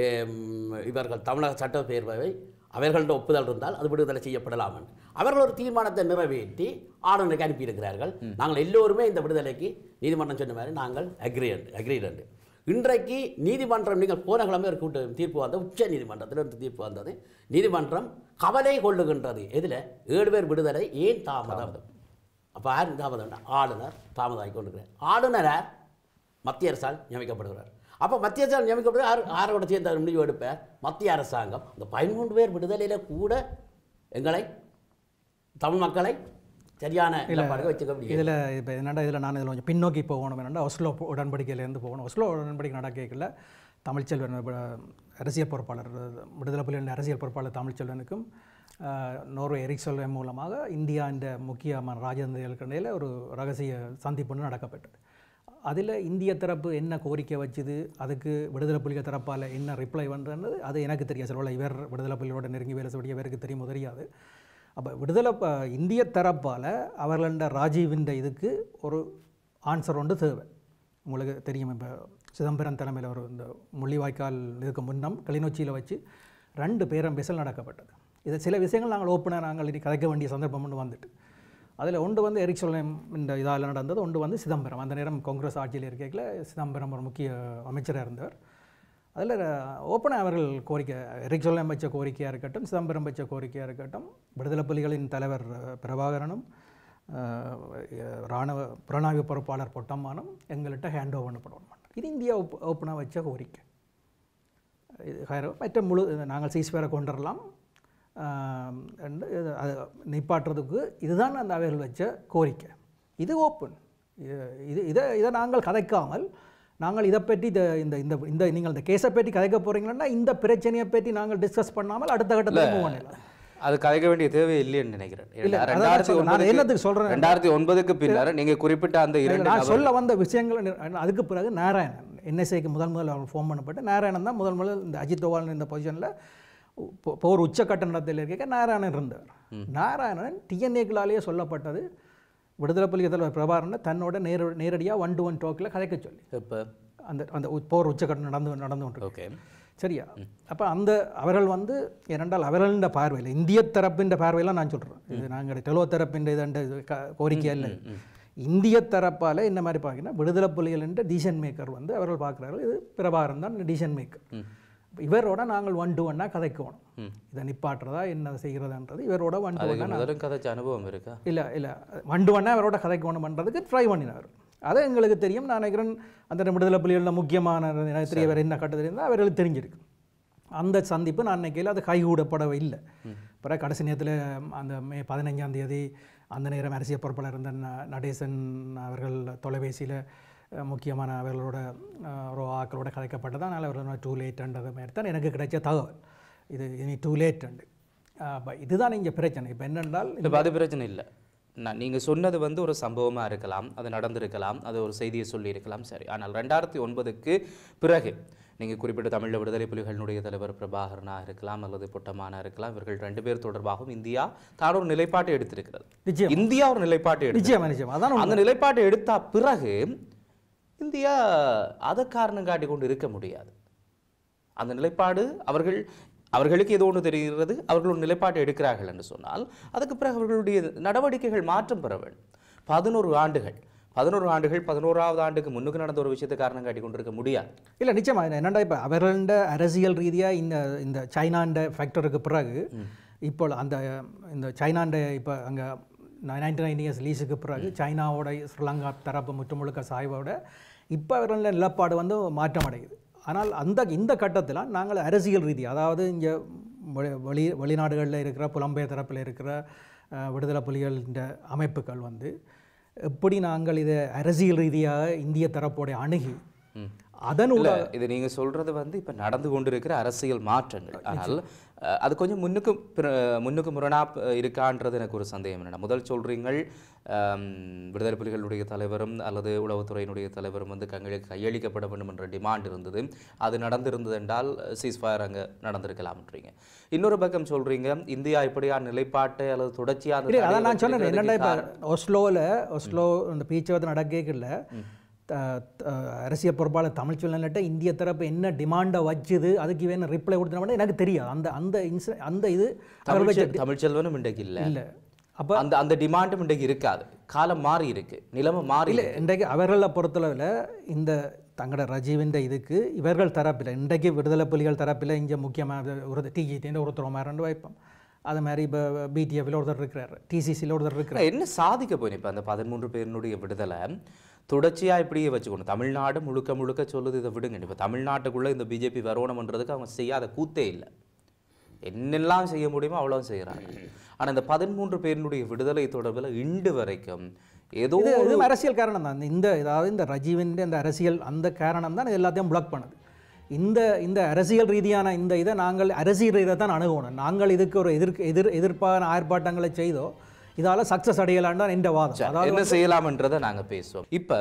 எம், இவர்கள் தமிழக சட்டப்பேரவை அவர்களோட ஒப்புதல் இருந்தால் அது விடுதலை செய்யப்படலாம் என்று. அவர்கள் ஒரு தீர்மானத்தை நிறைவேற்றி ஆளுநருக்கு அனுப்பியிருக்கிறார்கள் நாங்கள் எல்லோருமே இந்த விடுதலைக்கு நீதிமன்றம் சொன்ன மாதிரி நாங்கள் அக்ரியண்ட் அக்ரீடண்ட் இன்றைக்கு நீதிமன்றம் நீங்கள் போன கிழமை ஒரு கூட்ட தீர்ப்பு வந்தது உச்ச நீதிமன்றத்தில் ஒரு தீர்ப்பு வந்தது நீதிமன்றம் கவலை கொள்ளுகின்றது எதில் ஏழு பேர் விடுதலை ஏன் தாமதம் அப்போ யார் தாமதம் ஆளுநர் தாமதமாகி கொண்டிருக்கிறார் ஆளுநர் யார் மத்திய அரசால் நியமிக்கப்படுகிறார் அப்போ மத்திய அரசால் நியமிக்கப்படுற யார் யாரோட சேர்ந்து அவர் முடிவு எடுப்பார் மத்திய அரசாங்கம் இந்த பதிமூன்று பேர் விடுதலையில் கூட எங்களை தமிழ் மக்களை சரியான நிலப்பாடுகள் வச்சுக்க முடியும் இதில் இப்போ என்னடா இதில் நான் இதில் கொஞ்சம் பின்னோக்கி போகணும் என்னடா ஒஸ்லோ உடன்படிக்கையிலேருந்து போகணும் ஒஸ்லோ உடன்படிக்கை நடக்கல தமிழ்ச்செல்வன் இப்ப அரசியல் பொறுப்பாளர் விடுதலை புலிகளின் அரசியல் பொறுப்பாளர் தமிழ்ச்செல்வனுக்கும் ஆஹ், நோர்வே எரிக்சொல்வன் மூலமாக இந்தியா இந்த முக்கியமான ராஜேந்திரர்களுக்கு இடையில ஒரு ரகசிய சந்திப்பு ஒன்று நடக்கப்பட்டது அதில் இந்திய தரப்பு என்ன கோரிக்கை வச்சுது அதுக்கு விடுதலை புலிகள் தரப்பால் என்ன ரிப்ளை பண்ணுறது அது எனக்கு தெரியாது சொல்ல இவர் விடுதலை புலிகளோட நெருங்கி வேலை செய்ய இவருக்கு தெரியுமோ தெரியாது அப்போ விடுதலை ப- இந்திய தரப்பால் அவர்கள ராஜீவின் இதுக்கு ஒரு ஆன்சர் ஒன்று தேவை உங்களுக்கு தெரியும் இப்போ சிதம்பரம் தலைமையில் ஒரு இந்த முள்ளிவாய்க்கால் இதுக்கு முன்னம் கிளிநொச்சியில் வச்சு ரெண்டு பேரம் பேசல் நடக்கப்பட்டது இது சில விஷயங்கள் நாங்கள் ஓப்பனாக நாங்கள் இனி கதைக்க வேண்டிய சந்தர்ப்பம் ஒன்று வந்துட்டு அதில் ஒன்று வந்து எரிக் சொல்லம் இந்த இதால் நடந்தது ஒன்று வந்து சிதம்பரம் அந்த நேரம் காங்கிரஸ் ஆட்சியில் இருக்கையில் சிதம்பரம் ஒரு முக்கிய அமைச்சராக இருந்தவர் அதில் ஓப்பனாக அவர்கள் கோரிக்கை எரிக் சொல்லம் வச்ச கோரிக்கையாக இருக்கட்டும் சிதம்பரம் வச்ச கோரிக்கையாக இருக்கட்டும் விடுதலை புலிகளின் தலைவர் அஹ், பிரபாகரனும் அஹ், இராணுவ புலனாய்வு பொறுப்பாளர் பொட்டம்மானும் எங்கள்கிட்ட ஹேண்ட் ஓவர் பண்ணப்படணும் இது இந்தியா ஓப் ஓப்பனாக வச்ச கோரிக்கை இது ஹைர- மற்ற முழு நாங்கள் சீஸ்வேரை கொண்டு வரலாம் ஆம், and இது அது நிப்பாட்டுறதுக்கு இதுதான் அந்த அவைகள் வச்ச கோரிக்கை இது ஓப்பன் இது இதை இதை நாங்கள் கதைக்காமல் நாங்கள் இதை பற்றி இந்த இந்த இந்த இந்த நீங்கள் இந்த கேஸை பற்றி கதைக்க போகிறீங்கன்னா இந்த பிரச்சனையை பற்றி நாங்கள் டிஸ்கஸ் பண்ணாமல் அடுத்த கட்டத்தில் மூவ் பண்ணலாம் அது கதைக்க வேண்டிய தேவை இல்லைன்னு நினைக்கிறேன் இல்ல, ஏன்னா, அதான் ரெண்டாயிரத்தி சொல்றேன். நான் ஒன்பதுக்கு- என்னத்துக்கு சொல்றேன்? ரெண்டாயிரத்தி ஒன்பதுக்கு பின்னர் நீங்க குறிப்பிட்ட அந்த இரண்டு நான் நபர் சொல்ல வந்த விஷயங்கள் நி- அதுக்கு பிறகு நாராயணன் என்எஸ்ஏக்கு முதல் முதல் அவர் ஃபோன் பண்ணப்பட்டு நாராயணன் தான் முதல் முதல் இந்த அஜித் தோவால் இந்த பொசிஷனில் போர் உச்சக்கட்ட நடத்தில் இருக்க நாராயணன் இருந்தவர் நாராயணன் டிஎன்ஏக்களாலேயே சொல்லப்பட்டது விடுதலை புலிகள் தலைவர் பிரபாகரனை தன்னோட நேர நேரடியாக ஒன் டு ஒன் டோக்கில் கதைக்க சொல்லி இப்போ அந்த அந்த உ- போர் உச்சக்கட்டம் நடந்து நடந்து கொண்டு ஓகே சரியா அப்போ அந்த அவர்கள் வந்து ஏனென்றால் அவர்களின் பார்வையில் இந்திய தரப்பின் பார்வையில் நான் சொல்கிறேன் இது நாங்கள் டெலோ தரப்பின் இதண்ட இது க- கோரிக்கை இல்லை இந்திய தரப்பால் என்ன மாதிரி பார்க்கணும் விடுதலை புலிகள் என்ற டிசிஷன் மேக்கர் வந்து அவர்கள் பார்க்குறார்கள் இது பிரபாகரன் தான் டிசிஷன் மேக்கர் இவரோட நாங்கள் ஒன் டு ஒன்னாக கதைக்கணும் இதை நிப்பாட்டுறதா என்ன செய்கிறதான்றது இவரோட ஒன் டு அதுக்கு ஒன்னா முதலும் கதைச்ச அனுபவம் இருக்கா இல்லை இல்லை ஒன் டு ஒன்னாக அவரோட கதைக்கணும் பண்ணுறதுக்கு ட்ரை பண்ணினார் அது எங்களுக்கு தெரியும் நான் நினைக்கிறேன் அந்த விடுதலை புலிகளில் முக்கியமான எனக்கு தெரிய வேறு என்ன கட்டத்தில் இருந்தால் அவர்களுக்கு தெரிஞ்சிருக்கு அந்த சந்திப்பு நான் நினைக்கையில் அது கைகூடப்படவே இல்லை பிறகு கடைசி நேரத்தில் அந்த மே பதினஞ்சாம் தேதி அந்த நேரம் அரசியல் பொறுப்பில் இருந்த ந- நடேசன் அவர்கள் தொலைபேசியில் முக்கியமான அவர்களோட அஹ், ஒரு ஆக்களோட கதைக்கப்பட்டதான் அதனால் அவர்கள் டூ லேட்டுன்றது மாதிரி தான் எனக்கு கிடைச்ச தகவல் இது இனி டூ லேட்டுண்டு இதுதான் இங்கே பிரச்சனை இப்போ என்னென்றால் இப்போ அது பிரச்சனை இல்லை நான் நீங்கள் சொன்னது வந்து ஒரு சம்பவமாக இருக்கலாம் அது நடந்திருக்கலாம் அது ஒரு செய்தியை சொல்லியிருக்கலாம் சரி ஆனால் ரெண்டாயிரத்தி ஒன்பதுக்கு பிறகு நீங்கள் குறிப்பிட்ட தமிழ் விடுதலை புலிகளினுடைய தலைவர் பிரபாகரனாக இருக்கலாம் அல்லது புட்டமானா இருக்கலாம் இவர்கள் ரெண்டு பேர் தொடர்பாகவும் இந்தியா தான் ஒரு நிலைப்பாட்டை எடுத்திருக்கிறது நிச்சயம் இந்தியா ஒரு நிலைப்பாட்டை எடுத்து நிச்சயமா நிச்சயம் அதான் உண்மை. அந்த நிலைப்பாட்டை எடுத்த பிறகு இந்தியா அதை காரணம் காட்டி கொண்டு இருக்க முடியாது அந்த நிலைப்பாடு அவர்கள் அவர்களுக்கு ஏதோ ஒன்று தெரிகிறது அவர்கள் ஒரு நிலைப்பாட்டை எடுக்கிறார்கள் என்று சொன்னால் அதுக்கு பிறகு அவர்களுடைய நடவடிக்கைகள் மாற்றம் பெற வேண்டும் பதினோரு ஆண்டுகள் பதினோரு ஆண்டுகள் பதினோராவது ஆண்டுக்கு முன்னுக்கு நடந்த ஒரு விஷயத்தை காரணம் காட்டி கொண்டிருக்க முடியாது இல்லை நிச்சயமா இது என்னடா இப்போ அவர்கள அரசியல் ரீதியாக இந்த இந்த சைனாண்ட ஃபேக்டருக்கு பிறகு இப்போ அந்த இந்த சைனாண்ட இப்போ அங்கே நைன்டி நைன் இயர்ஸ் லீஸுக்கு பிறகு சைனாவோட ஸ்ரீலங்கா தரப்பு முற்றுமுழுக்க சாய்வோட இப்போ அவர்கள நிலப்பாடு வந்து மாற்றம் அடையுது ஆனால் அந்த இந்த கட்டத்தில் நாங்கள் அரசியல் ரீதி அதாவது இங்கே வெளி வெளிநாடுகளில் இருக்கிற புலம்பெயர் தரப்பில் இருக்கிற அஹ், விடுதலை புலிகளின் அமைப்புகள் வந்து எப்படி நாங்கள் இதை அரசியல் ரீதியாக இந்திய தரப்போடைய அணுகி அதன் இல்ல இது நீங்க சொல்றது வந்து இப்ப நடந்து கொண்டிருக்கிற அரசியல் மாற்றங்கள் ஆனால் அஹ், அது கொஞ்சம் முன்னுக்கு பிற- முன்னுக்கு முரணா ப- இருக்கான்றது எனக்கு ஒரு சந்தேகம் என்னன்னா முதல் சொல்றீங்கள் ஆம், விடுதலை புலிகளுடைய தலைவரும் அல்லது உளவுத்துறையினுடைய தலைவரும் வந்து கங்களுக்கு கையளிக்கப்பட வேண்டும் என்ற டிமாண்ட் இருந்தது அது நடந்திருந்தது என்றால் சீஸ்ஃபயர் அங்கே நடந்திருக்கலாம்ன்றீங்க இன்னொரு பக்கம் சொல்றீங்க இந்தியா இப்படியான நிலைப்பாட்டை அல்லது தொடர்ச்சியான இல்லை அதான் நான் தடைகளை சொன்னேன் என்னென்னா இப்போ விதிக்கிறதுக்கு ஒஸ்லோவில் ஒஸ்லோ அந்த பேச்சுவார்த்தை நடக்கல அரசியல் பொறுப்பாளர் தமிழ்ச்சொல்லிட்ட இந்திய தரப்பு என்ன டிமாண்டை வச்சுது அதுக்கு இவன் ரிப்ளை கொடுத்தா எனக்கு தெரியாது அந்த அந்த இன்சி அந்த இது அவர்கள் வச்ச தமிழ்ச்செல்- தமிழ்ச்செல்வனும் இன்றைக்கு இல்லை இல்லை அப்போ அந்த அந்த டிமாண்டும் இன்றைக்கு இருக்காது காலம் மாறி இருக்கு நிலைமை மாறி இல்லை இருக்கு. இன்றைக்கு அவர்களை பொறுத்தளவில் இந்த தங்களோட ரஜீவின் இதுக்கு இவர்கள் தரப்பில் இன்றைக்கு விடுதலை புலிகள் தரப்பில் இங்கே முக்கியமாக ஒரு டிஜிடின்னு ஒருத்தர் மாதிரி வைப்போம் அது மாதிரி இப்போ பிடிஎஃப்ல ஒருத்தர் இருக்கிறார் டிசிசியில் ஒருத்தர் இருக்கிறார் என்ன சாதிக்க போயின இப்போ அந்த பதிமூன்று பேரினுடைய விடுதலை தொடர்ச்சியா இப்படியே வச்சுக்கணும் தமிழ்நாடு முழுக்க முழுக்க சொல்லுது இதை விடுங்க இப்போ தமிழ்நாட்டுக்குள்ள இந்த பிஜேபி வரணும்ன்றதுக்கு அவங்க செய்யாத கூத்தே இல்லை என்னெல்லாம் செய்ய முடியுமோ அவ்வளோ செய்கிறாங்க ஆனா இந்த பதிமூன்று பேரினுடைய விடுதலை தொடர்பில் இன்று வரைக்கும் ஏதோ இது இது அரசியல் காரணம் தான் இந்த அதாவது இந்த ரஜீவின் இந்த அரசியல் அந்த காரணம் தான் இது எல்லாத்தையும் பிளாக் பண்ணுது இந்த இந்த அரசியல் ரீதியான இந்த இதை நாங்கள் அரசியல் ரீதியாக தான் அணுகணும் நாங்கள் இதுக்கு ஒரு எதிர் எதிர் எதிர்ப்பான ஆர்ப்பாட்டங்களை செய்தோ இதால சக்ஸஸ் அடையலான்னு தான் என்ற வாதம் அதாவது என்ன செய்யலாம்ன்றதை நாங்க பேசுவோம் இப்ப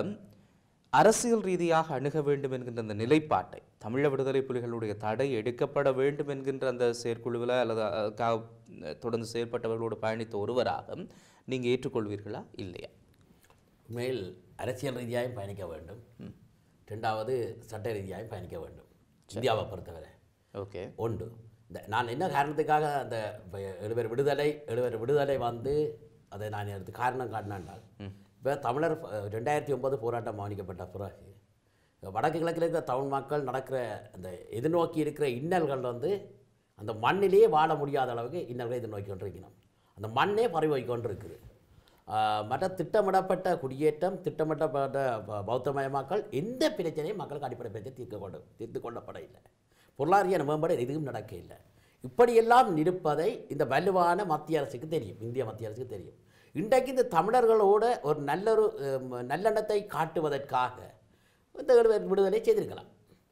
அரசியல் ரீதியாக அணுக வேண்டும் என்கின்ற அந்த நிலைப்பாட்டை தமிழ விடுதலை புலிகளுடைய தடை எடுக்கப்பட வேண்டும் என்கின்ற அந்த செயற்குழுவில் அல்லது அஹ், கா- தொடர்ந்து செயல்பட்டவர்களோடு பயணித்த ஒருவராக நீங்க ஏற்றுக்கொள்வீர்களா இல்லையா உண்மையில் அரசியல் ரீதியாகவும் பயணிக்க வேண்டும் ரெண்டாவது சட்ட ரீதியாகவும் பயணிக்க வேண்டும் இந்தியாவை பொறுத்தவரை ஓகே உண்டு இந்த நான் என்ன காரணத்துக்காக அந்த இப்ப எழுவர் விடுதலை எழுவர் விடுதலை வந்து அதை நான் எடுத்து காரணம் காட்டினால் இப்போ தமிழர் அஹ், ரெண்டாயிரத்தி ஒன்பது போராட்டம் கவனிக்கப்பட்ட பிறகு வடக்கு கிழக்கில் இருக்கிற தமிழ் மக்கள் நடக்கிற அந்த எதிர்நோக்கி இருக்கிற இன்னல்கள் வந்து அந்த மண்ணிலேயே வாழ முடியாத அளவுக்கு இன்னல்களை எதிர்நோக்கி கொண்டிருக்கணும் அந்த மண்ணே பரவி கொண்டு இருக்குது ஆஹ் மற்ற திட்டமிடப்பட்ட குடியேற்றம் திட்டமிடப்பட்ட ப- பௌத்தமயமாக்கல் எந்த பிரச்சனையும் மக்களுக்கு அடிப்படை பிரச்சனை தீர்க்க கொண்டு தீர்த்து கொள்ளப்பட இல்லை பொருளாதார மேம்பாடு எதுவும் நடக்க இல்லை இப்படியெல்லாம் இருப்பதை இந்த வலுவான மத்திய அரசுக்கு தெரியும் இந்திய மத்திய அரசுக்கு தெரியும் இன்றைக்கு இந்த தமிழர்களோட ஒரு நல்லொரு அஹ், நல்லெண்ணத்தை காட்டுவதற்காக இந்த விடுதலை- விடுதலை செய்திருக்கலாம்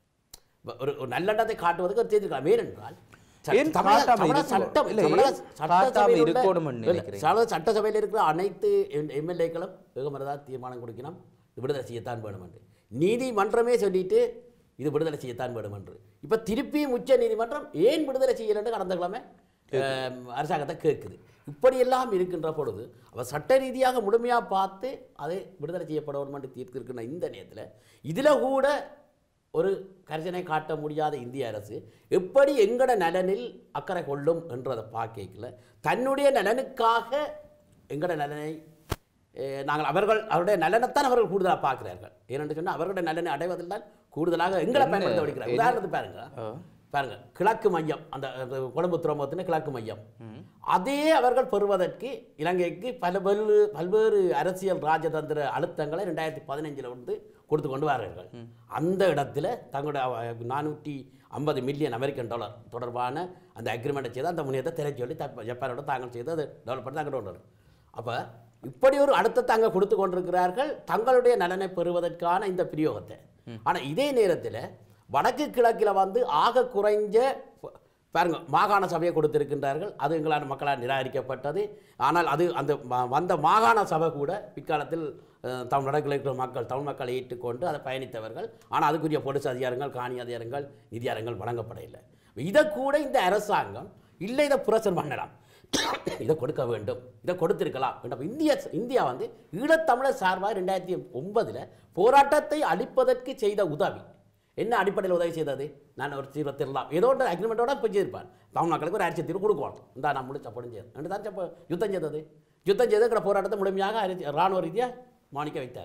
ஒரு ஒரு நல்லெண்ணத்தை காட்டுவதற்கு ஒரு செய்திருக்கலாம் ஏனென்றால் ச- ஏன் தமிழக- காட்டாம தமிழக இருக்கணும்? சட்டம் இல்லை, தமிழக ஏன் சட்டசபையில் காட்டாம உள்ள- இருக்கணும்னு இல்லை, நினைக்கிறீங்க? சல- சட்டசபையில் இருக்கிற அனைத்து எம்எல்ஏக்களும் வெகுமரதா தீர்மானம் கொடுக்கணும் இது விடுதலை செய்யத்தான் வேணும் என்று நீதிமன்றமே சொல்லிட்டு இது விடுதலை செய்யத்தான் வேணும் என்று இப்போ திருப்பியும் உச்ச நீதிமன்றம் ஏன் விடுதலை செய்யலன்னு கடந்த கிழமை அஹ், அரசாங்கத்தை கேட்குது இப்படியெல்லாம் இருக்கின்ற பொழுது அவர் சட்ட ரீதியாக முழுமையாக பார்த்து அதை விடுதலை செய்யப்பட வேண்டும் என்று தீர்த்திருக்கின்ற இந்த நேரத்தில் இதில் கூட ஒரு கரிசனை காட்ட முடியாத இந்திய அரசு எப்படி எங்கட நலனில் அக்கறை கொள்ளும் என்றதை பார்க்கல தன்னுடைய நலனுக்காக எங்கட நலனை அஹ், நாங்கள் அவர்கள் அவருடைய நலனைத்தான் அவர்கள் கூடுதலாக பார்க்கிறார்கள் ஏனென்று சொன்னால் அவர்களுடைய நலனை அடைவதில் தான் கூடுதலாக எங்களை பயன்படுத்த வடிக்கிறார் உதாரணத்துக்கு பாருங்க பாருங்க கிழக்கு மையம் அந்த அந்த கொழும்பு துறைமுகத்தின் கிழக்கு மையம் அதே அவர்கள் பெறுவதற்கு இலங்கைக்கு பல பல்வேறு பல்வேறு அரசியல் ராஜதந்திர அழுத்தங்களை ரெண்டாயிரத்தி பதினஞ்சில் வந்து கொடுத்து கொண்டு வரார்கள் அந்த இடத்துல தங்களுடைய நானூற்றி ஐம்பது மில்லியன் அமெரிக்கன் டாலர் தொடர்பான அந்த அக்ரிமெண்ட்டை செய்து அந்த முன்னேற்றத்தை திரை சொல்லி தப்ப- ஜப்பானோட தாங்கள் செய்து அதை டெவலப் பண்ணி தாங்க கொண்டு அப்போ இப்படி ஒரு அழுத்தத்தை அங்கே கொடுத்து கொண்டிருக்கிறார்கள் தங்களுடைய நலனை பெறுவதற்கான இந்த பிரயோகத்தை ஆனால் இதே நேரத்தில் வடக்கு கிழக்கில் வந்து ஆக குறைஞ்ச பாருங்க மாகாண சபையை கொடுத்திருக்கின்றார்கள் அது எங்களால் மக்களால் நிராகரிக்கப்பட்டது ஆனால் அது அந்த ம- வந்த மாகாண சபை கூட பிற்காலத்தில் அஹ், தமிழ் வடக்கில் இருக்கிற மக்கள் தமிழ் மக்களை ஏற்றுக்கொண்டு அதை பயணித்தவர்கள் ஆனால் அதுக்குரிய பொலிஸ் அதிகாரங்கள் காணி அதிகாரங்கள் நிதியாரங்கள் வழங்கப்படவில்லை இதை கூட இந்த அரசாங்கம் இல்லை இதை புரசல் பண்ணலாம் இதை கொடுக்க வேண்டும் இதை கொடுத்திருக்கலாம் வேண்டும் இந்திய இந்தியா வந்து ஈழத்தமிழர் சார்பாக ரெண்டாயிரத்தி ஒன்பதில் போராட்டத்தை அழிப்பதற்கு செய்த உதவி என்ன அடிப்படையில் உதவி செய்தது நான் ஒரு தீர்வை திருலாம் ஏதோ ஒரு அக்ரிமெண்ட்டோட போய் செய்திருப்பேன் தமிழ் மக்களுக்கு ஒரு அரசியல் தீர்வு கொடுக்கணும் இந்த நான் முடிச்ச அப்படி செய்து ரெண்டு தான் இப்போ யுத்தம் செய்தது யுத்தம் செய்து இருக்கிற போராட்டத்தை முழுமையாக அரசி- இராணுவ ரீதியாக மாணிக்க வைத்தார்கள்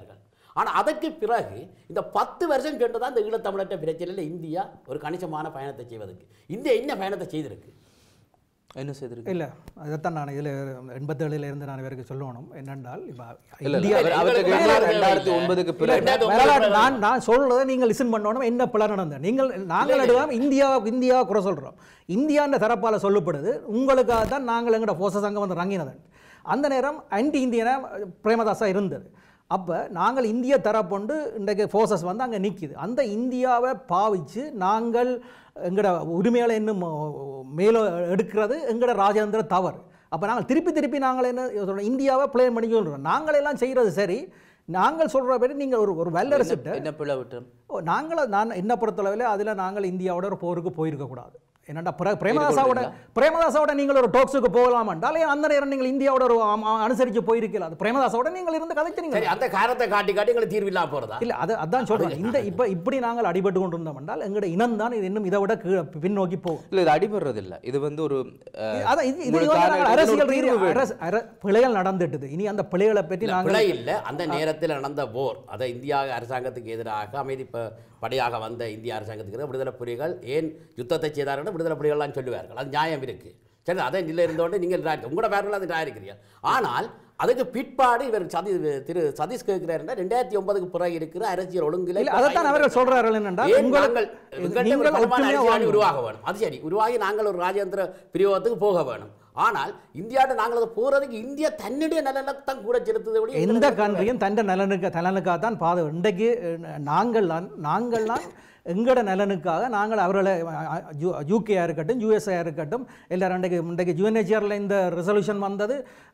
ஆனால் அதற்கு பிறகு இந்த பத்து வருஷம் கேட்டு தான் இந்த ஈழத்தமிழற்ற பிரச்சனையில் இந்தியா ஒரு கணிசமான பயணத்தை செய்வதற்கு இந்தியா என்ன பயணத்தை செய்திருக்கு என்ன செய்திருக்கு இல்லை அதைத்தான் நான் இதில் எண்பத்தேழுல இருந்து நான் இவருக்கு சொல்லணும் என்னென்றால் இப்போ இல்ல இல்ல, இந்தியா அவர் அவருக்கு எங்களுக்கு ரெண்டாயிரத்தி- வரலாறு ரெண்டாயிரத்தி இல்லை. ஒன்பதுக்கு இல்ல, பிறகு ரெண்டாயிரத்தி வரலாறு ஒன்பது நான் நான் சொல்றதை நீங்கள் லிசன் பண்ணணும் என்ன பிள்ளை நடந்தது நீங்கள் நாங்கள் எடுக்காம இந்தியா இந்தியா குறை சொல்கிறோம் இந்தியான்ற தரப்பால் சொல்லப்படுது உங்களுக்காக தான் நாங்கள் எங்களோட ஃபோர்ஸஸ் அங்கே வந்து ரங்கினதன் அந்த நேரம் ஆன்டி இந்தியன பிரேமதாசா இருந்தது அப்போ நாங்கள் இந்திய தரப்பொண்டு இன்றைக்கு ஃபோர்ஸஸ் வந்து அங்கே நிற்கிது அந்த இந்தியாவை பாவிச்சு நாங்கள் எங்களோட உரிமைகளை இன்னும் மேலே எடுக்கிறது எங்களோட ராஜேந்திர தவறு அப்போ நாங்கள் திருப்பி திருப்பி நாங்கள் என்ன சொல்றோம் இந்தியாவை ப்ளே பண்ணி சொல்கிறோம் நாங்கள் எல்லாம் செய்கிறது சரி நாங்கள் சொல்கிற பேர் நீங்கள் ஒரு ஒரு வல்லரசிட்ட என்ன பிள்ளை விட்டு ஓ நாங்களும் நான் என்ன பொறுத்தளவில் அதில் நாங்கள் இந்தியாவோட ஒரு போருக்கு போயிருக்கக்கூடாது என்னடா பிர பிரேமதாசாவோட பிரேமதாசாவோட நீங்கள் ஒரு டோக்ஸுக்கு போகலாம் என்றால் ஏன் அந்த நேரம் நீங்கள் இந்தியாவோட ஒரு ஆம், ஆ, அனுசரித்து போயிருக்கலாம் அது பிரேமதாசாவோட நீங்கள் இருந்து கதைச்சிருங்க சரி அந்த காரணத்தை காட்டி காட்டி எங்களுக்கு தீர்வு இல்லாம போறதா இல்லை அது அதான் சொல்கிறேன் இந்த இப்போ இப்படி நாங்கள் அடிபட்டு கொண்டு இருந்தோம் என்றால் எங்களோட இனம் தான் இது இன்னும் இதை விட கீழே பின்னோக்கி போகும் இல்ல இது அடிபடுறது இல்ல இது வந்து ஒரு அஹ், அதான் இது இது உங்களுக்கு வந்து நாங்கள் காரணம் அரசியல் ஒரு தீர்வு ரீதியா- வேணும். அரசு- அர- பிழைகள் நடந்துட்டுது இனி அந்த பிழைகளை பற்றி இல்ல, நாங்கள் பிழை இல்லை அந்த நேரத்தில் நடந்த போர் அதை இந்தியா அரசாங்கத்துக்கு எதிராக அமைதி ப- படையாக வந்த இந்திய அரசாங்கத்துக்கு எதிராக விடுதலை புலிகள் ஏன் யுத்தத்தை செய்தார்கள் விடுதலை புலிகள்லாம் சொல்லுவார்கள் அது நியாயம் இருக்கு சரி அதே நிலை இருந்தோடனே நீங்கள் நியாயம் உங்களோட பேரில் அது நியாயிருக்கிறீர்கள் ஆனால் அதுக்கு பிற்பாடு இவர் சதி திரு சதீஷ் கேட்கிறாருன்னா ரெண்டாயிரத்தி ஒன்பதுக்கு பிறகு இருக்கிற அரசியல் ஒழுங்கில் இல்லை அதைத்தான் அவர்கள் சொல்கிறார்கள் என்னென்றால் ஏன் உங்களுக்கு நாங்கள் எங்கள்கிட்ட ஒரு நீங்கள் பலமான ஒற்றுமையாக அரசியல் அணி வாழணும். உருவாக வேணும் அது சரி உருவாகி நாங்கள் ஒரு ராஜேந்திர பிரியோகத்துக்கு போக வேணும் ஆனால் இந்தியாட்ட நாங்கள் அதை போறதுக்கு இந்தியா தன்னுடைய நலனத்தான் கூட செலுத்துதை விட எந்த கண்ட்ரியும் தண்ட நலனுக்கு நலனுக்காக தான் பாதை இன்றைக்கு அஹ், நாங்கள் தான் நாங்கள் தான் எங்களோட நலனுக்காக நாங்கள் அவர்களை யூகேயாக இருக்கட்டும் யூஎஸ்ஏ இருக்கட்டும் எல்லாரும் இன்றைக்கு இன்றைக்கு யூஎன்ஹெச்ஆரில் இந்த ரெசல்யூஷன் வந்தது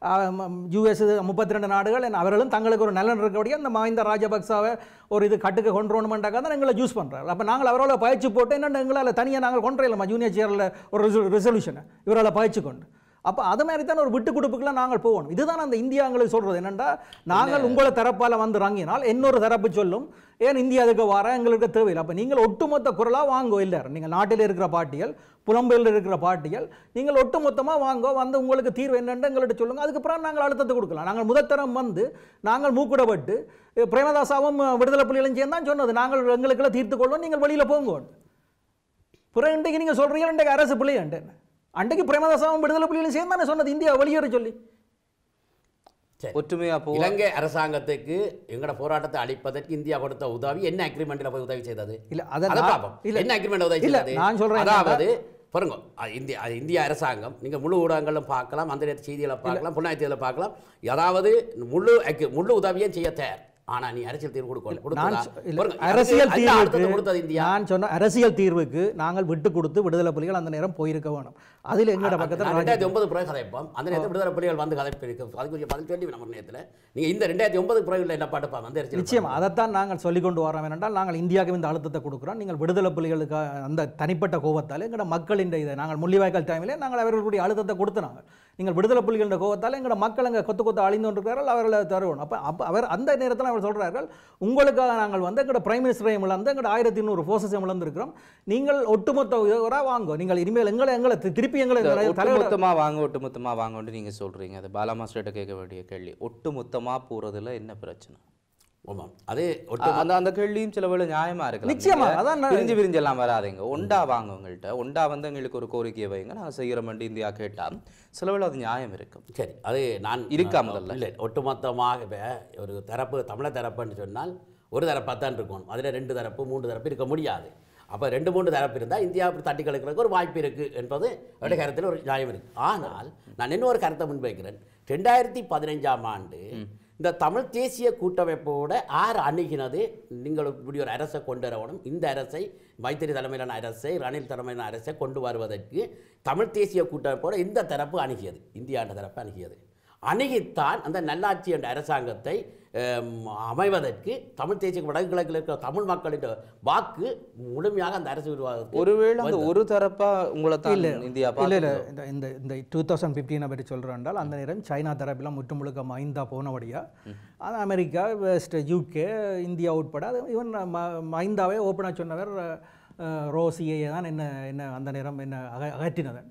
யூஎஸ் முப்பத்தி ரெண்டு நாடுகள் and அவர்களும் தங்களுக்கு ஒரு நலன் இருக்கக்கூடிய அந்த மஹிந்த ராஜபக்சாவை ஒரு இது கட்டுக்கு கொண்டு வரணுமெண்டாக்கா தான் எங்களை யூஸ் பண்ணுறாரு அப்போ நாங்கள் அவரோட பயிற்சி போட்டு என்னென்ன எங்களால் தனியாக நாங்கள் கொண்டு வரலாமா யூனியர்ச்சியரில் ஒரு ரெசல்யூஷனை இவரால் பயிற்சி கொண்டு அப்போ அது மாதிரி தான் ஒரு விட்டு கொடுப்புக்கெல்லாம் நாங்கள் போகணும் இதுதான் அந்த இந்தியாங்களுக்கு சொல்கிறது என்னென்னா நாங்கள் உங்களை தரப்பால் வந்து இறங்கினால் இன்னொரு தரப்பு சொல்லும் ஏன் இந்தியா அதுக்கு வர எங்களுக்கு தேவையில்லை அப்போ நீங்கள் ஒட்டுமொத்த குரலாக வாங்கோ இல்லை நீங்கள் நாட்டில் இருக்கிற பார்ட்டிகள் புலம்பெயர்ல இருக்கிற பார்ட்டிகள் நீங்கள் ஒட்டுமொத்தமாக வாங்கோ வந்து உங்களுக்கு தீர்வு என்னன்னு எங்கள்கிட்ட சொல்லுங்கள் அதுக்கப்புறம் நாங்கள் அழுத்தத்தை கொடுக்கலாம் நாங்கள் முதத்தரம் வந்து நாங்கள் மூக்குடப்பட்டு அஹ், பிரேமதாசாவும் அஹ், விடுதலை புலிகளும் சேர்ந்து தான் சொன்னது நாங்கள் எங்களுக்கெல்லாம் தீர்த்து கொள்வோம் நீங்கள் வெளியில் போங்க பிறகு இன்றைக்கு நீங்கள் சொல்கிறீங்க இன்றைக்கு அரசு பிள்ளையாண்டு அன்றைக்கு பிரேமதாசாவும் விடுதலை புலிகளும் சேர்ந்து தானே சொன்னது இந்தியா வெளியேற சொல்லி சரி. ஒற்றுமையா போ இலங்கை அரசாங்கத்துக்கு எங்களோட போராட்டத்தை அழிப்பதற்கு இந்தியா கொடுத்த உதவி என்ன அக்ரிமெண்ட்ல போய் உதவி செய்தது இல்ல, அதை அதை நான்- பார்ப்போம் இல்ல. என்ன அக்ரிமெண்ட் உதவி இல்ல, செய்தது நான் சொல்றேன் அதாவது பாருங்க அது இந்திய அது இந்திய அரசாங்கம் நீங்க முழு ஊடகங்களும் பார்க்கலாம் அந்த நேரத்து செய்திகளை பார்க்கலாம் புண்ணாயத்திகளை பார்க்கலாம் அதாவது முழு அக்கு- முழு உதவியும் செய்ய தயார் ஆனா நீ அரசியல் தீர்வு கொடுக்கணும் நான் கொடுத்ததா? சொ- இல்ல, பாருங்க, அரசியல் அதுக்கு அல்ல அடுத்தது தீர்வுக்கு கொடுத்தது இந்தியா நான் சொன்ன அரசியல் தீர்வுக்கு நாங்கள் விட்டு கொடுத்து விடுதலை புலிகள் அந்த நேரம் போயிருக்க வேணும் அதில் எங்களோட பக்கத்தில் நான் ராஜ- ரெண்டாயிரத்தி ஒன்பது பிறகு கதைப்போம் அந்த நேரத்தில் விடுதலை புலிகள் வந்து கதைப்பிருக்கு அதுக்கு பதில் சொல்லி நம்ம நேரத்தில் நீங்க இந்த ரெண்டாயிரத்தி ஒன்பது பிறகு என்ன பாட்டுப்பா வந்து அரசியல் நிச்சயம் அதைத்தான் நாங்கள் சொல்லிக் கொண்டு வரோம் என்றால் நாங்கள் இந்தியாவுக்கு இந்த அழுத்தத்தை கொடுக்குறோம் நீங்கள் விடுதலை புலிகளுக்கு அந்த தனிப்பட்ட கோபத்தால் எங்களோட மக்களின் இதை நாங்கள் முள்ளிவாய்க்கால் டைமில் நாங்கள் அவர்களுடைய அழுத்தத்தை கொடுத்து நாங்கள் நீங்கள் விடுதலை புலிகளின் கோபத்தால் எங்களோட மக்கள் அங்கே கொத்து கொத்து அழிந்து கொண்டிருக்கிறார்கள் அவர்களை தருவோம் அப்போ அப்போ அவர் அந்த நேரத்தில் அவர் சொல்கிறார்கள் உங்களுக்காக நாங்கள் வந்து எங்களோட பிரைம் மினிஸ்டரையும் இழந்து எங்களோட ஆயிரத்தி இன்னொரு ஃபோர்ஸஸையும் இழந்திருக்கிறோம் நீங்கள் ஒட்டுமொத்த இதோட வாங்க நீங்கள் இனிமேல் எங்களை எங்களை தி- திருப்பி எங்களை தலைவர் ஒட்டுமொத்தமா வாங்க ஒட்டுமொத்தமா வாங்கன்னு நீங்க சொல்றீங்க அது பாலா மாஸ்டர்கிட்ட கேட்க வேண்டிய கேள்வி ஒட்டுமொத்தமா போறதுல என்ன பிரச்சனை ஆமாம் அது ஒட்டு அ- அந்த அந்த கேள்வியும் சில வேளை நியாயமா இருக்கலாம் நிச்சயமா, நீங்க அதான் நான்- பிரிஞ்சு பிரிஞ்சு எல்லாம் வராதீங்க ஒண்டா வாங்க உங்கள்கிட்ட ஒண்டா வந்து எங்களுக்கு ஒரு கோரிக்கையை வைங்க நாங்க செய்கிறோம் இந்தியா கேட்டா சில வேளை அது நியாயம் இருக்கும் சரி அது நான் இருக்கா முதல்ல? இல்லை ஒட்டுமொத்தமாக இப்ப ஒரு தரப்பு தமிழர் தரப்புன்னு சொன்னால் ஒரு தரப்பாக தான் இருக்கணும் அதில் ரெண்டு தரப்பு மூன்று தரப்பு இருக்க முடியாது அப்போ ரெண்டு மூன்று தரப்பு இருந்தால் இந்தியா அப்படி தட்டி கலக்கிறதுக்கு ஒரு வாய்ப்பு இருக்குது என்பது என்னுடைய கருத்தில் ஒரு நியாயம் இருக்குது ஆனால் நான் இன்னொரு கருத்தை முன்வைக்கிறேன் ரெண்டாயிரத்தி பதினைஞ்சாம் ஆண்டு இந்த தமிழ் தேசிய கூட்டமைப்போட ஆறு அணுகினது நீங்கள் இப்படி ஒரு அரசை கொண்டு வரணும் இந்த அரசை மைத்திரி தலைமையிலான அரசை ரணில் தலைமையிலான அரசை கொண்டு வருவதற்கு தமிழ் தேசிய கூட்டமைப்போட இந்த தரப்பு அணுகியது இந்தியாண்ட தரப்பு அணுகியது அணுகித்தான் அந்த நல்லாட்சி என்ற அரசாங்கத்தை அம், அமைவதற்கு தமிழ் தேசிய வடக்கு கிழக்கில் இருக்கிற தமிழ் மக்களின் வாக்கு முழுமையாக அந்த அரசு உருவாக ஒருவேளை அந்த ஒரு தரப்பா உங்களை தான் இந்தியா இல்லை இல்லை பார்க்குதோ? இந்த இந்த இந்த டூ தௌசண்ட் ஃபிஃப்டீனை பற்றி சொல்கிறேன்டால் அந்த நேரம் சைனா தரப்பிலாம் முற்று முழுக்க மைந்தா போனபடியா அது அமெரிக்கா வெஸ்ட் யூகே இந்தியா உட்பட அது இவன் ம- மைந்தாவே ஓப்பனாக சொன்னவர் அஹ், ரோ சிஏ தான் என்ன என்ன அந்த நேரம் என்ன அக அகற்றினதன்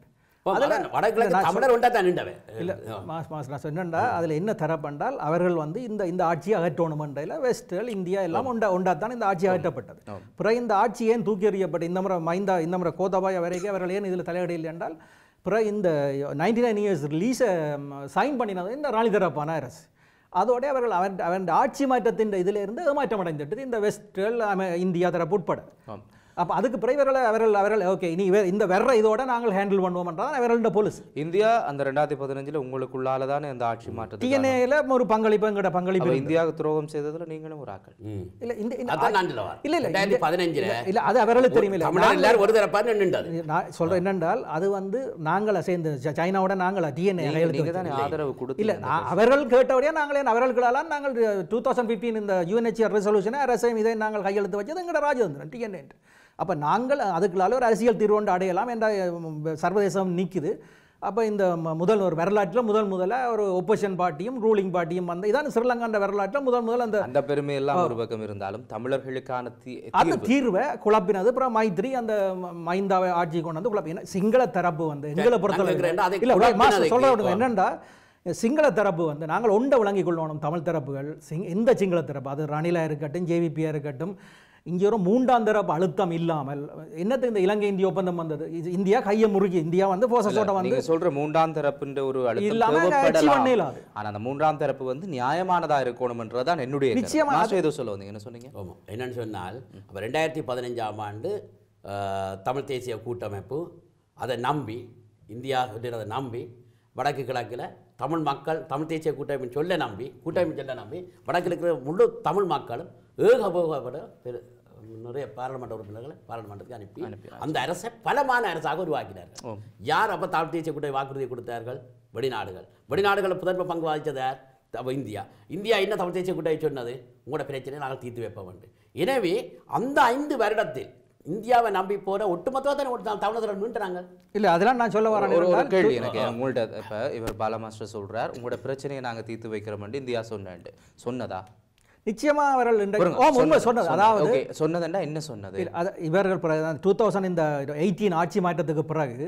அதில் வடகிழக்கு தமிழர் ஒன்றா தான் நின்றவன் இல்லை மாஸ் மாஸ் நான் சொன்னேன்டா அதில் என்ன தரப்பண்டால் அவர்கள் வந்து இந்த இந்த ஆட்சியை அகற்றணுமென்றையில் வெஸ்டல் இந்தியா எல்லாம் ஒண்டா ஒண்டாத்தான் இந்த ஆட்சி அகற்றப்பட்டது பிறகு இந்த ஆட்சி ஏன் தூக்கி எறியப்பட்டு இந்த முறை மைந்தா இந்த முறை கோதபாய வரைக்கும் அவர்கள் ஏன் இதில் தலையிடலை என்றால் பிறகு இந்த நைன்டி நைன் இயர்ஸ் ரிலீஸை சைன் பண்ணினது இந்த ராணிதரப்பான அரசு அதோட அவர்கள் அவன் அவன் ஆட்சி மாற்றத்தின் இதிலிருந்து ஏமாற்றம் அடைந்துட்டு இந்த வெஸ்டல் அமெ- இந்தியா தரப்பு உட்பட ஆம். அப்போ அதுக்கு பிறகு இவர்களை அவர்கள் அவர்கள் ஓகே இனி இவர் இந்த வர்ற இதோட நாங்கள் ஹேண்டில் பண்ணுவோம்ன்றதான் அவர்களோட பொலிசி இந்தியா அந்த ரெண்டாயிரத்தி பதினஞ்சுல உங்களுக்குள்ளால தானே அந்த ஆட்சி மாற்றத்துக்கு டிஎன்ஏல ஒரு பங்களிப்பு எங்கட பங்களிப்பு அப்ப இருக்கு. இந்தியாவுக்கு துரோகம் செய்ததுல நீங்களும் ஒரு ஆக்கள் ம் இல்ல இந்த இந்த- அதான் நான் சொல்ல வரேன். இல்ல இல்ல ரெண்டாயிரத்தி இந்த- பதினஞ்சுல இல்ல, இல்ல அது அவர்களுக்கு தெரியும் இல்ல தமிழர் நாங்க- எல்லாரும் ஒரு தரப்பா நின்றுண்டது நான் சொல்றேன் என்னென்றால் அது வந்து நாங்கள சேர்ந்து ச- சைனாவோட நாங்கள டிஎன்ஏ நீங்க- கையெழுத்து நீங்க தானே வச்சோம். ஆதரவு கொடுத்து இல்ல நான் அவர்கள் கேட்டபடியா நாங்களே அவர்களால் நாங்கள் டூ தௌசண்ட் ஃபிஃப்டீன் இந்த யூஎன்ஹெச்ஆர் ரெசல்யூஷனை அரசையும் இதை நாங்கள் கையெழுத்து வச்சது எங்கட ராஜதந்திரன் டிஎன்ஏ அப்ப நாங்கள் அதுக்குள்ளால ஒரு அரசியல் தீர்வு ஒன்று அடையலாம் என்ற உம், சர்வதேசம் நிக்குது அப்ப இந்த ம- முதல் ஒரு வரலாற்றில் முதல் முதல்ல ஒரு ஒப்போசிஷன் பார்ட்டியும் ரூலிங் பார்ட்டியும் வந்து இதான் ஸ்ரீலங்காண்ட வரலாற்றில் முதல் முதல் அந்த அந்த பெருமை எல்லாம் ஒரு பக்கம் இருந்தாலும் தமிழர்களுக்கான தீ- அந்த தீர்வை குழப்பினது அப்புறம் மைத்ரி அந்த ம- மைந்தாவை ஆட்சி கொண்டு வந்து குழப்பி ஏன்னா சிங்கள தரப்பு வந்து எங்களை பொறுத்தவரை கேட்கிறேன், அதை இல்ல குழப்பினதுக்கு மாஸ்டர் சொல்ல விடுங்க இப்போ- என்னண்டா சிங்கள தரப்பு வந்து நாங்கள் ஒன்றை விளங்கிக் கொள்ளணும் தமிழ் தரப்புகள் சிங் எந்த சிங்கள தரப்பு அது ரணிலா இருக்கட்டும் ஜேவிபியா இருக்கட்டும் இங்கே ஒரு மூன்றாம் தரப்பு அழுத்தம் இல்லாமல் என்னத்துக்கு இந்த இலங்கை இந்திய ஒப்பந்தம் வந்தது இது இந்தியா கையை முறுகி இந்தியா வந்து போசஸோட வந்து நீங்க சொல்ற மூன்றாம் தரப்புன்ற ஒரு அழுத்தம் இல்லாம achieve தேவைப்படலாம். பண்ணலாம். ஆனா அந்த மூன்றாம் தரப்பு வந்து நியாயமானதா இருக்கணும்ன்றதுதான் என்னுடைய கருத்து. நிச்சயமா மாஸ்டர் ஏதோ சொல்ல வந்தீங்க என்ன சொன்னீங்க ஆமாம் என்னன்னு சொன்னால் அப்போ ரெண்டாயிரத்தி பதினஞ்சாம் ஆண்டு அஹ், தமிழ் தேசிய கூட்டமைப்பு அதை நம்பி இந்தியா அதை நம்பி வடக்கு கிழக்கில் தமிழ் மக்கள் தமிழ் தேசிய கூட்டமைப்பு சொல்ல நம்பி கூட்டமைப்பு சொல்ல நம்பி வடக்கில் இருக்கிற முழு தமிழ் மக்களும் ஏகபோகப்பட பெரு நிறைய பாராளுமன்ற உறுப்பினர்களை பாராளுமன்றத்துக்கு அனுப்பி அந்த அரசை பலமான அரசாக உருவாக்கினார்கள் யார் அப்போ தமிழ் தேசிய கூட்டணி வாக்குறுதியை கொடுத்தார்கள் வெளிநாடுகள் வெளிநாடுகளில் புதன்மை பங்கு வகித்தது யார் அப்ப இந்தியா இந்தியா என்ன தமிழ் தேசிய கூட்டணி சொன்னது உங்களோட பிரச்சனையை நாங்கள் தீர்த்து வைப்போம் என்று எனவே அந்த ஐந்து வருடத்தில் இந்தியாவை நம்பி போற ஒட்டுமொத்தமாக தானே ஒரு தமிழர்கள் மீண்டுறாங்க இல்ல அதெல்லாம் நான் சொல்ல வரேன் ஒரு ஒரு என்னென்றால், கேள்வி எனக்கு உங்கள்ட்ட இப்ப இவர் பால மாஸ்டர் சொல்றார் உங்களோட பிரச்சனையை நாங்க தீர்த்து வைக்கிறோம் இந்தியா சொன்னேன் சொன்னதா நிச்சயமா அவர்கள் இன்றைக்கு- பாருங்க, ஓ, உண்மை சொன்னது, சொன்னது சொன்னது. அதாவது Okay, சொன்னதுன்னா என்ன சொன்னது இல்ல, அது இவர்கள் டூ தௌசண்ட் இந்த எயிட்டீன் ஆட்சி மாற்றத்துக்கு பிறகு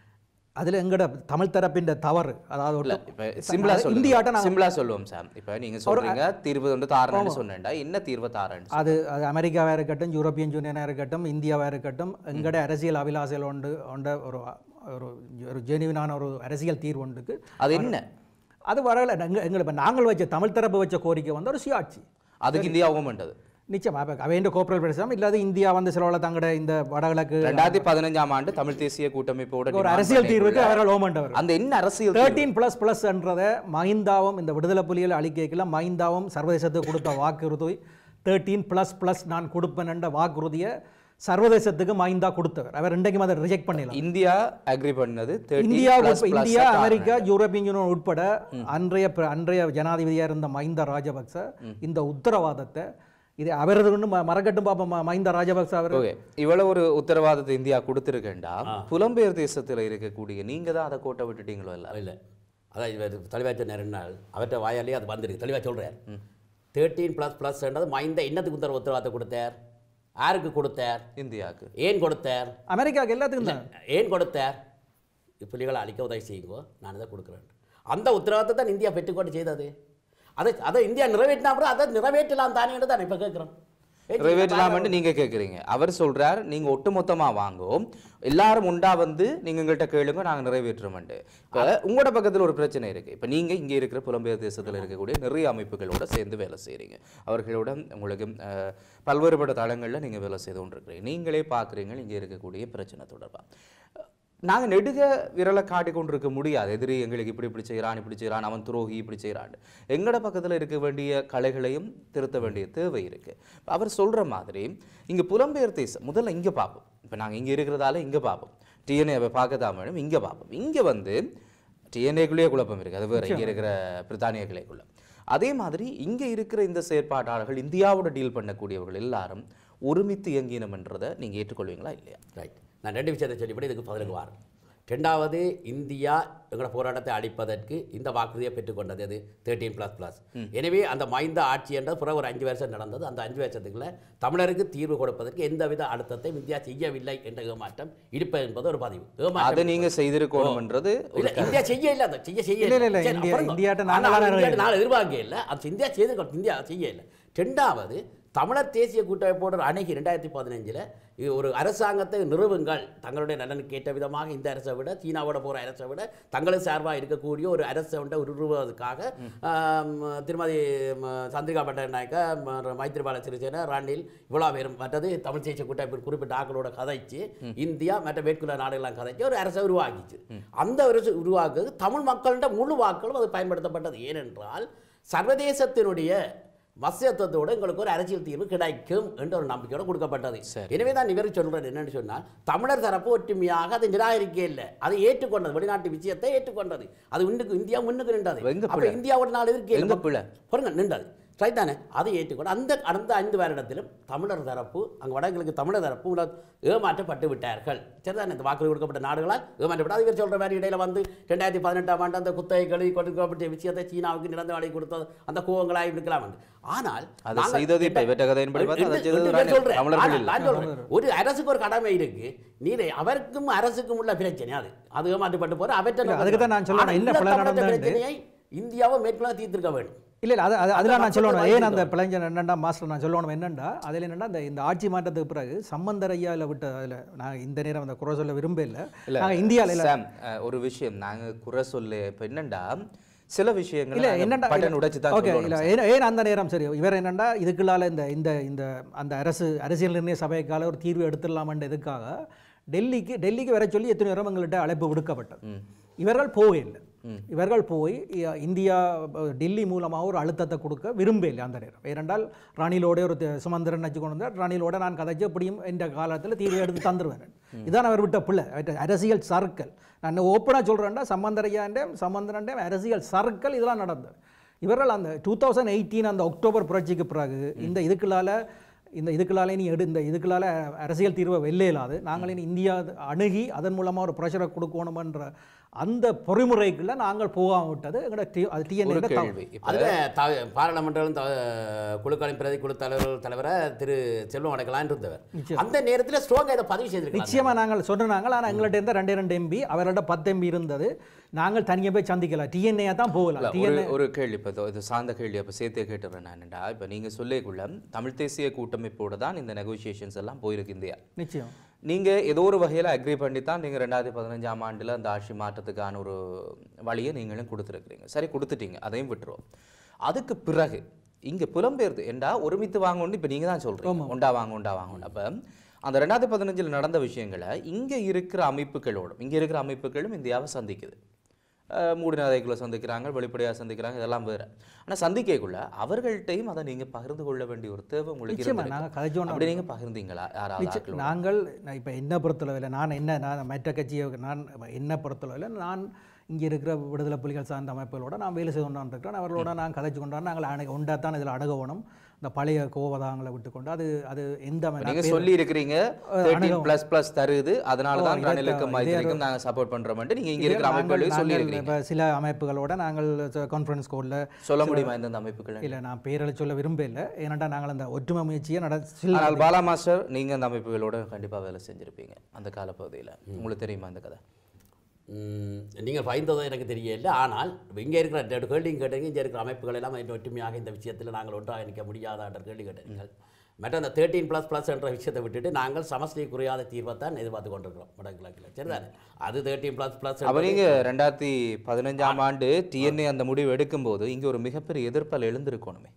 அதுல எங்கட தமிழ் தரப்பின் தவறு அதாவது இல்ல ஒட்டு- இப்ப சிம்பிளா அது சொல்லுங்க இந்தியாட்ட நாங்க- சிம்பிளா சொல்லுவோம் சார் இப்ப நீங்க சொல்றீங்க தீர்வு வந்து தாரன்னு சொன்னேன்டா என்ன தீர்வு தாரன்னு அது அது அமெரிக்காவா இருக்கட்டும் யூரோப்பியன் யூனியனாக இருக்கட்டும் இந்தியாவா இருக்கட்டும் எங்கட அரசியல் அபிலாசையில் உண்டு உண்ட ஒரு ஒரு ஒரு ஜெனுவினான ஒரு அரசியல் தீர்வு உண்டுக்கு அது என்ன அது வரல எங்க எங்களை இப்போ நாங்கள் வச்ச தமிழ் தரப்பு வச்ச கோரிக்கை வந்து ஒரு சுயாட்சி அதுக்கு இந்தியா ஓமண்டது நிச்சயமா இப்போ அவையின் கோப்பரல் பிரதேசம் இல்லாத இந்தியா வந்து சிலவள தங்கட இந்த வடகிழக்கு ரெண்டாயிரத்தி பதினஞ்சாம் ஆண்டு தமிழ் தேசிய கூட்டமைப்போட ஒரு demand அரசியல் தீர்வுக்கு பண்ணிக்குள்ள அவர்கள் ஓமண்டவர் அந்த என்ன அரசியல் தீர்வு? தேர்ட்டீன் ப்ளஸ் ப்ளஸ்ன்றதை மைந்தாவும் இந்த விடுதலை புலிகள் அழிக்கைக்கெல்லாம் மைந்தாவும் சர்வதேசத்துக்கு கொடுத்த வாக்குறுதி தேர்ட்டீன் ப்ளஸ் ப்ளஸ் நான் கொடுப்பேன் என்ற வாக்குறுதியை சர்வதேசத்துக்கு மைந்தா கொடுத்தவர் அவர் இன்றைக்கும் அதை ரிஜெக்ட் பண்ணிடலாம் இந்தியா அக்ரி பண்ணது 13 இந்தியா plus உட்ப- plus இந்தியா ஆ அமெரிக்கா யூரோப்பியன் யூனியன் உட்பட அன்றைய பிர- அன்றைய ஜனாதிபதியா இருந்த மஹிந்த ராஜபக்ச இந்த உத்தரவாதத்தை இது அவரது ஒன்று மறக்கட்டும் பாப்போம் ம- மஹிந்த ராஜபக்ச அவர் ஓகே இவ்வளவு ஒரு உத்தரவாதத்தை இந்தியா கொடுத்திருக்கேன்டா புலம்பெயர் தேசத்துல இருக்கக்கூடிய நீங்க தான் அதை கோட்டை விட்டுட்டீங்களோ இல்ல இல்லை அதான் இவர் தெளிவாக சொன்னார் என்னால் அவர்கிட்ட வாயாலே அது வந்திருக்கு தெளிவாக சொல்கிறார் தேர்ட்டீன் ப்ளஸ் ப்ளஸ்ன்றது மைந்த என்னத்துக்கு உத்தரவு உத்தரவாதத்தை கொடுத்தார் யாருக்கு கொடுத்தார் இந்தியாவுக்கு ஏன் கொடுத்தார் அமெரிக்காவுக்கு எல்லாத்துக்கும் தான் ஏன் கொடுத்தார் புலிகளை அழிக்க உதவி செய்யுங்கோ நான் இதை கொடுக்குறேன் அந்த உத்தரவாதத்தை தான் இந்தியா பெற்றுக்கொண்டு செய்தது அதை அதை இந்தியா நிறைவேற்றினா அப்புறம் அதை நிறைவேற்றலாம் தானே தான் இப்போ கேட்குறோம் நிறைவேற்றலாம்னு நீங்க கேக்குறீங்க அவர் சொல்றார் நீங்க ஒட்டுமொத்தமா வாங்கும் எல்லாரும் உண்டா வந்து நீங்க எங்கள்கிட்ட கேளுங்க நாங்க நிறைவேற்றுறோம்ட்டு இப்ப உங்களோட பக்கத்துல ஒரு பிரச்சனை இருக்கு இப்ப நீங்க இங்க இருக்கிற புலம்பெயர் தேசத்துல இருக்கக்கூடிய நிறைய அமைப்புகளோட சேர்ந்து வேலை செய்றீங்க அவர்களோட உங்களுக்கு அஹ், பல்வேறுபட்ட தளங்கள்ல நீங்க வேலை செய்து கொண்டிருக்கிறீங்க நீங்களே பாக்குறீங்க இங்க இருக்கக்கூடிய பிரச்சனை தொடர்பா நாங்க நெடுக விரலை காட்டி கொண்டிருக்க முடியாது எதிரி எங்களுக்கு இப்படி இப்படி செய்கிறான் இப்படி செய்கிறான் அவன் துரோகி இப்படி செய்கிறான் எங்கட பக்கத்துல இருக்க வேண்டிய கலைகளையும் திருத்த வேண்டிய தேவை இருக்கு இப்ப அவர் சொல்ற மாதிரி இங்க புலம்பெயர் தேசம் முதல்ல இங்க பார்ப்போம் இப்ப நாங்க இங்க இருக்கிறதால இங்க பார்ப்போம் டிஎன்ஏவை பார்க்க தான் வேணும் இங்க பார்ப்போம் இங்க வந்து டிஎன்ஏக்குள்ளேயே குழப்பம் இருக்கு அது வேற இங்க இருக்கிற பிரித்தானிய கிளைக்குள்ள அதே மாதிரி இங்க இருக்கிற இந்த செயற்பாட்டாளர்கள் இந்தியாவோட டீல் பண்ணக்கூடியவர்கள் எல்லாரும் ஒருமித்து இயங்கினம்ன்றதை நீங்க ஏற்றுக்கொள்வீங்களா இல்லையா ரைட் நான் ரெண்டு விஷயத்தை சொல்லிவிட்டு இதுக்கு பதிலுக்கு வாரேன் ரெண்டாவது இந்தியா எங்களோட போராட்டத்தை அழிப்பதற்கு இந்த வாக்குறுதியை பெற்றுக்கொண்டது அது தேர்ட்டீன் ப்ளஸ் ப்ளஸ் எனவே அந்த மைந்த ஆட்சி என்றது பிறகு ஒரு அஞ்சு வருஷம் நடந்தது அந்த அஞ்சு வருஷத்துக்குள்ள தமிழருக்கு தீர்வு கொடுப்பதற்கு எந்தவித அழுத்தத்தையும் இந்தியா செய்யவில்லை என்ற ஏமாற்றம் இருப்பது என்பது ஒரு பதிவு அதை ஏமாற்றம் நீங்க செய்திருக்கணும்ன்றது இல்ல இந்தியா செய்ய இல்ல அதை செய்ய செய்ய இல்ல, இல்ல, இல்ல, சரி, இந்தியா- அப்புறம் இந்தியாட்ட ஆனா, நாங்களா இந்தியாட்ட நான் எதிர்பார்க்க இல்லை அது இந்தியா செய்து இந்தியா செய்ய இல்லை ரெண்டாவது தமிழர் தேசிய கூட்டமைப்போடு அணுகி ரெண்டாயிரத்தி பதினஞ்சில் ஒரு அரசாங்கத்தை நிறுவுங்கள் தங்களுடைய நலனுக்கு ஏற்ற விதமாக இந்த அரசை விட சீனாவோட போகிற அரசை விட தங்களுக்கு சார்பாக இருக்கக்கூடிய ஒரு அரசை விட உருவாவதற்காக ஆம், திருமதி ம, சந்திரிகா பட்டநாயக்க ம, மைத்திரிபால சிறிசேன ரணில் இவ்வளோ பேரும் மற்றது தமிழ் தேசிய கூட்டமைப்பில் குறிப்பிட்ட ஆக்களோட கதைச்சு இந்தியா மற்ற வேட்குள்ள நாடுகள்லாம் கதைச்சு ஒரு அரசை உருவாக்கிச்சு அந்த அரசு உருவாக்குறது தமிழ் மக்களிட முழு வாக்களும் அது பயன்படுத்தப்பட்டது ஏனென்றால் சர்வதேசத்தினுடைய வசியத்தோடு எங்களுக்கு ஒரு அரசியல் தீர்வு கிடைக்கும் என்ற ஒரு நம்பிக்கையோடு கொடுக்கப்பட்டது சரி. எனவே தான் இவர் சொல்றது என்னன்னு சொன்னால் தமிழர் தரப்பு ஒற்றுமையாக அதை நிராகரிக்க இல்லை அதை ஏற்றுக்கொண்டது வெளிநாட்டு விஷயத்தை ஏற்றுக்கொண்டது அது இன்னுக்கு இந்தியா முன்னுக்கு நின்றது எங்க அப்ப பிள்ளை? இந்தியாவோட நாள் இருக்கு எங்க பிள்ளை? பாருங்க நின்றது ரைட் தானே அதை ஏற்றுக்கொண்டு அந்த கடந்த ஐந்து வருடத்திலும் தமிழர் தரப்பு அங்கே வடகிழக்கு தமிழர் தரப்பு உள்ள ஏமாற்றப்பட்டு விட்டார்கள் சரிதானே இந்த வாக்குறுதி கொடுக்கப்பட்ட நாடுகளால் ஏமாற்றப்பட்டு அது இவர் சொல்ற மாதிரி இடையில வந்து ரெண்டாயிரத்தி பதினெட்டாம் ஆண்டு அந்த குத்தகைகளை கொடுக்கப்பட்ட விஷயத்தை சீனாவுக்கு நிறந்த வேலை கொடுத்தது அந்த கோவங்களாக இருக்கலாம் என்று. ஆனால் அதை நாங்கள் செய்தது இப்ப இவற்ற கதையின்படி பார்த்தா அதை ரெண்டு- செய்தது ரெண்டு பேர் ரணில். சொல்றேன். தமிழர்கள் ஆனால் இல்லை. நான் சொல்றேன். ஒரு அரசுக்கு ஒரு கடமை இருக்கு நீ அவருக்கும் அரசுக்கும் உள்ள பிரச்சனை அது அது ஏமாற்றப்பட்டு போற அவற்றை இல்ல, அதுக்கு தான் நான் சொல்றேன். ஆனா என்ன இந்த பிழை தமிழக நடந்ததுன்னு? பிரச்சனையை இந்தியாவை மேற்கொள்ள தீர்த்திருக்க வேண்டும் இல்லை இல்லை அது அது அதில் நான் மக்களுக்கு சொல்லணும் ஏன் அந்த வாய்ப்பு பிழைஞ்ச என்னண்டா மாஸ்டர் நான் சொல்லணும் என்னண்டா அதில் என்னண்டா இந்த இந்த ஆட்சி மாற்றத்துக்கு பிறகு சம்பந்தர் ஐயாவில் விட்ட அதில் நான் இந்த நேரம் அந்த குறை சொல்ல விரும்ப இல்லை இல்ல நாங்கள் இந்தியாவில் இல்லை சாம் அஹ், ஒரு விஷயம் நாங்க குறை சொல்ல இப்ப என்னண்டா சில விஷயங்கள் இல்ல என்னண்டா பட்டன் உடைச்சு தான் ஓகே சொல்லணும் இல்ல சார். ஏன் ஏன் அந்த நேரம் சரி இவர் என்னண்டா இதுக்குள்ளால இந்த இந்த இந்த அந்த அரசு அரசியல் நிர்ணய சபைக்கால ஒரு தீர்வு எடுத்துடலாமன்ற இதுக்காக டெல்லிக்கு டெல்லிக்கு வர சொல்லி எத்தனை நேரம் எங்கள்கிட்ட அழைப்பு விடுக்கப்பட்டது இவர்கள் போகவில்லை இவர்கள் போய் இ- இந்தியா அஹ், டெல்லி மூலமாக ஒரு அழுத்தத்தை கொடுக்க விரும்பவில்லை அந்த நேரம் ஏனென்றால் ரணிலோட ஒரு த- சுமந்திரன் வச்சு கொண்டு வந்தார் ரணிலோட நான் கதைச்சு எப்படியும் இந்த காலத்தில் தீர்வு எடுத்து தந்துருவேன் இதான் அவர் விட்ட பிள்ளை அவர்ட்ட அரசியல் சர்க்கிள் நான் ஓப்பனாக சொல்கிறேன்டா சம்பந்தரையாண்டே சம்பந்தரண்டே அரசியல் சர்க்கிள் இதெல்லாம் நடந்தது இவர்கள் அந்த டூ தௌசண்ட் எயிட்டீன் அந்த அக்டோபர் புரட்சிக்கு பிறகு இந்த இதுக்குள்ளால இந்த இதுக்குள்ளால நீ எடு இந்த இதுக்குள்ளால அரசியல் தீர்வை வெல்ல இயலாது நாங்கள் இனி இந்தியா அணுகி அதன் மூலமாக ஒரு ப்ரெஷரை கொடுக்கணுமன்ற அந்த பொறிமுறைக்குள்ள நாங்கள் போகாம விட்டது எங்களோட டி- அது ஒரு டிஎன்ஏ கேள்வி இப்ப அதுல த- பாராளுமன்றம் த- குழுக்களின் பிரதி குழு தலைவர் தலைவரை திரு செல்வம் அடக்கலான் இருந்தவர் அந்த நேரத்தில் ஸ்ட்ராங்கா இதை பதிவு செய்திருக்காங்க நிச்சயமா நாங்கள் சொன்னாங்க ஆனால் எங்கள்கிட்ட இருந்த ரெண்டே ரெண்டு எம்பி அவரோட பத்து எம்பி இருந்தது நாங்கள் தனியாக போய் சந்திக்கலாம் டிஎன்ஏ தான் போகலாம் இல்ல, ஒரு டிஎன்ஏ ஒரு கேள்வி இப்போ இது சார்ந்த கேள்வி அப்போ சேர்த்தே கேட்டுறேன் நான்டா இப்போ நீங்க சொல்லிக்குள்ள தமிழ் தேசிய கூட்டமைப்போடு தான் இந்த நெகோசியேஷன்ஸ் எல்லாம் போயிருக்கு இந்தியா நிச்சயம் நீங்க ஏதோ ஒரு வகையில அக்ரி பண்ணி தான் நீங்க ரெண்டாயிரத்தி பதினஞ்சாம் ஆண்டுல அந்த ஆட்சி மாற்றத்துக்கான ஒரு வழியை நீங்களும் கொடுத்துருக்குறீங்க சரி கொடுத்துட்டீங்க அதையும் விட்டுருவோம் அதுக்கு பிறகு இங்க புலம்பெயர்ந்து ஏண்டா ஒருமித்து வாங்கணும்னு இப்போ நீங்க தான் சொல்றீங்க உண்டா வாங்க உண்டா வாங்கணும் அப்ப அந்த ரெண்டாயிரத்தி பதினஞ்சில் நடந்த விஷயங்களை இங்க இருக்கிற அமைப்புகளோடும் இங்க இருக்கிற அமைப்புகளும் இந்தியாவை சந்திக்குது அஹ் மூடினதைக்குள்ள சந்திக்கிறாங்க வெளிப்படையாக சந்திக்கிறாங்க இதெல்லாம் வேற ஆனா சந்திக்கக்குள்ள அவர்கள்ட்டையும் அதை நீங்க பகிர்ந்து கொள்ள வேண்டிய ஒரு தேவை உங்களுக்கு நிச்சயமா இருந்திருக்கு. நாங்கள் கதைச்சோம் அப்படி நீங்க பகிர்ந்தீங்களா யாராவது நிச்சயம் ஆட்களோட? நாங்கள் நான் இப்போ என்ன பொறுத்தளவில் நான் என்ன நான் மற்ற கட்சியை நான் என்ன பொறுத்தளவில் நான் இங்கே இருக்கிற விடுதலை புலிகள் சார்ந்த அமைப்புகளோட நான் வேலை செய்து கொண்டான் இருக்கிறேன் அவர்களோட நான் கதைச்சு கொண்டான் நாங்கள் அணை உண்டாத்தான் இதில் அணுகணும் இந்த பழைய கோவதாங்களை விட்டுக்கொண்டு அது அது எந்த ம- நீங்க நான் சொல்லி இருக்கிறீங்க தேர்ட்டீன் பிளஸ் பிளஸ் தருது அதனால தான் இதற்கு- ரணிலுக்கும் இதே மைத்திரிக்கும் நாங்க சப்போர்ட் பண்றோம்ட்டு நீங்க இங்க இதே இருக்கிற நாங்கள் அமைப்புகளையும் சொல்லி நாங்கள் இருக்கிறீங்க இப்ப சில அமைப்புகளோட நாங்கள் கான்ஃபரன்ஸ் கோலில் சொல்ல முடியுமா எந்தெந்த அமைப்புகள் இல்லை நான் பேரலை சொல்ல விரும்ப இல்லை ஏன்னாண்டா நாங்கள் அந்த ஒற்றுமை முயற்சியை நட சில ஆனால் பாலா மாஸ்டர் நீங்க அந்த அமைப்புகளோட கண்டிப்பா வேலை செஞ்சிருப்பீங்க அந்த காலப்பகுதியில உங்களுக்கு தெரியுமா அந்த கதை ம், நீங்கள் பயந்ததும் எனக்கு தெரியல ஆனால் இங்கே இருக்கிற ரெண்டு கேள்வியும் கேட்டீங்க இங்கே இருக்கிற அமைப்புகள் எல்லாம் இன்னும் ஒற்றுமையாக இந்த விஷயத்தில் நாங்கள் ஒன்றாக நிற்க முடியாதான்ற கேள்வி கேட்டீர்கள் மற்ற அந்த தேர்ட்டீன் ப்ளஸ் ப்ளஸ் என்ற விஷயத்தை விட்டுட்டு நாங்கள் சமஸ்டி குறையாத தீர்வை தான் எதிர்பார்த்து கொண்டிருக்கிறோம் வடகிழக்கில் சரிதானே அது தேர்ட்டீன் ப்ளஸ் ப்ளஸ் அப்ப நீங்க ரெண்டாயிரத்தி பதினஞ்சாம் ஆண்டு டிஎன்ஏ அந்த முடிவு எடுக்கும்போது இங்க ஒரு மிகப்பெரிய எதிர்ப்பால் எழுந்திருக்கணுமே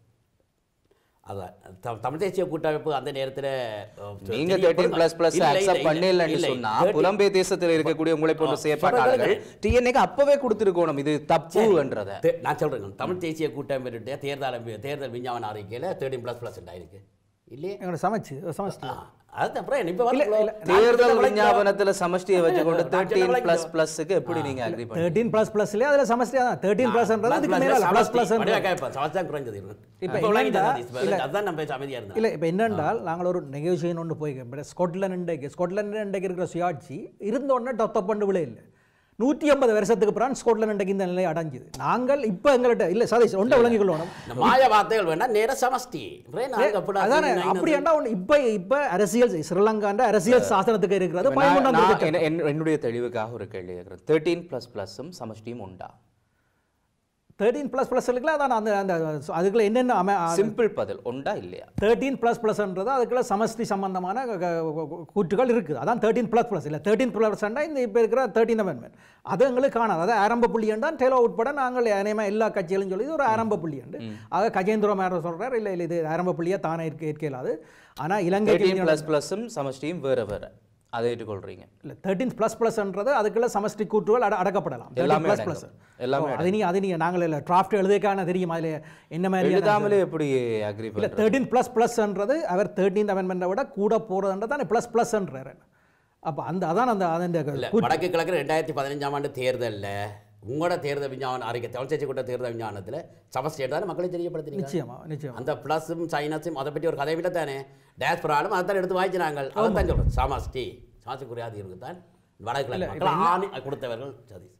அதான் த- தமிழ் தேசிய கூட்டமைப்பு அந்த நேரத்தில் நீங்க தேர்ட்டீன் பிளஸ் பிளஸ் அக்செப்ட் பண்ணலன்னு சொன்னா புலம்பெயர் தேசத்தில் இருக்கக்கூடிய உங்களை போன்ற செயற்பாட்டாளர்கள் டிஎன்ஏக்கு அப்பவே கொடுத்திருக்கணும் இது தப்புன்றத தே- நான் சொல்றேங்க தமிழ் தேசிய கூட்டமைப்பினுடைய தேர்தல் வி- தேர்தல் விஞ்ஞாபன அறிக்கையில் தேர்ட்டின் ப்ளஸ் ப்ளஸ் இருக்கு இல்லையே எங்களோட சமைச்சு சமைச்சு அது அப்புறம் இப்போ தேர்தல் விஞ்ஞாபனத்துல சமஷ்டியை வச்சுக்கொண்டு தேர்ட்டீன் பிளஸ் பிளஸ்க்கு எப்படி நீங்க அக்ரி பண்ணி தேர்ட்டீன் ப்ளஸ் ப்ளஸ்லேயே அதில் சமஸ்டியாக தான் தேர்ட்டீன் ப்ளஸ்ன்றது அதுக்கு மேலே ப்ளஸ் ப்ளஸ் குறைஞ்சது இப்ப இப்போ என்னண்டா, இல்ல. அதுதான் நம்ம பேச அமைதியாக இருந்தோம் இல்லை இப்போ என்னென்றால் நாங்கள் ஒரு நெகோசியேஷன் ஒன்று போய் ஸ்காட்லாந்து இன்றைக்கு ஸ்காட்லாந்து இன்றைக்கு இருக்கிற சுயாட்சி இருந்த உடனே டொத்த பண்ணு விழ இல்லை நூற்றி ஐம்பது வருஷத்துக்கு பிறகு ஸ்கொட்லாந்து இன்றைக்கு இந்த நிலை அடைஞ்சுது நாங்கள் இப்போ எங்கள்கிட்ட இல்லை சதீஷ் ஒன்றை விளங்கிக் கொள்ளணும் இந்த மாய வார்த்தைகள் வேண்டாம் நேர சமஷ்டி அப்புறம் நாங்க அப்படி அதானே அது அப்படி ஏன்டா ஒன்று இப்போ இப்போ அரசியல் ஸ்ரீலங்காண்ட அரசியல் சாசனத்துக்கு இருக்கிறது நான் பதிமூன்றாம் நான் திருத்தம். என்ன- என்ன- என்னுடைய தெளிவுக்காக ஒரு கேள்வி கேட்குறேன் தேர்ட்டீன் ப்ளஸ் ப்ளஸும் சமஷ்டியும் உண்டா தேர்ட்டீன் ப்ளஸ் ப்ளஸ் இருக்குல்ல அதான் அந்த அந்த அதுக்குள்ள என்னென்ன அமை சிம்பிள் பதில் உண்டா இல்லையா தேர்ட்டீன் ப்ளஸ் ப்ளஸ்ன்றது அதுக்குள்ள சமஷ்டி சம்பந்தமான க- க- க- கூற்றுகள் இருக்குது அதான் தேர்ட்டீன் ப்ளஸ் ப்ளஸ் இல்லை தேர்ட்டீன் ப்ளஸ்ண்டா இந்த இப்போ இருக்கிற தேர்ட்டீன் அமெண்ட்மெண்ட் அது எங்களுக்கு காணாது அதாவது ஆரம்ப புள்ளி தான் டேலோ உட்பட நாங்கள் அநேகமா எல்லா கட்சிகளும் சொல்லி இது ஒரு ஆரம்ப புள்ளி உண்டு ஆக கஜேந்திர மேர சொல்றார் இல்லை இல்லை இது ஆரம்ப புள்ளியாக தானே இருக்க இருக்க இயலாது ஆனால் இலங்கைக்கு தேர்ட்டீன் ப்ளஸ் ப்ளஸும் சமஷ்டியும் வேற வேற அதை ஏற்றுக்கொள்றீங்க இல்லை தேர்ட்டீன் ப்ளஸ் ப்ளஸ்ன்றது அதுக்குள்ள சமஷ்டி கூற்றுகள் அட அடக்கப்படலாம் எல்லாமே ப்ளஸ் அடங்கும். ப்ளஸ் எல்லாமே அது நீ அது நீங்கள் நாங்கள் இல்லை டிராஃப்ட் எழுதுக்கான தெரியும் அதில் என்ன மாதிரி எழுதாமலே எப்படி அக்ரி இல்லை தேர்ட்டீன் ப்ளஸ் ப்ளஸ்ன்றது அவர் தேர்ட்டீன் அமெண்ட்மெண்ட்டை விட கூட போகிறதுன்றது தான் ப்ளஸ் ப்ளஸ்ன்றார் அப்போ அந்த அதான் அந்த அதன் இல்ல வடக்கு கிழக்கு ரெண்டாயிரத்தி பதினஞ்சாம் ஆண்டு தேர்தல்ல உங்களோட தேர்தல் விஞ்ஞான அறிக்கை தமிழ் சேர்ச்சி கூட்ட தேர்தல் விஞ்ஞானத்துல சமஸ்டி தான் மக்களை தெரியப்படுத்தினீங்க நிச்சயமா நிச்சயமா அந்த ப்ளஸும் சைனஸும் அதை பற்றி ஒரு கதை விட தானே டேஸ்பராலும் அதான் எடுத்து வாய்ச்சினாங்க அதான் சொல்றேன் சமஷ்டி சமஸ்டிக்குரியாதிகளுக்கு தான் வடகிழக்கு மக்கள் ஆணி கொடுத்தவர்கள் சதீஷ்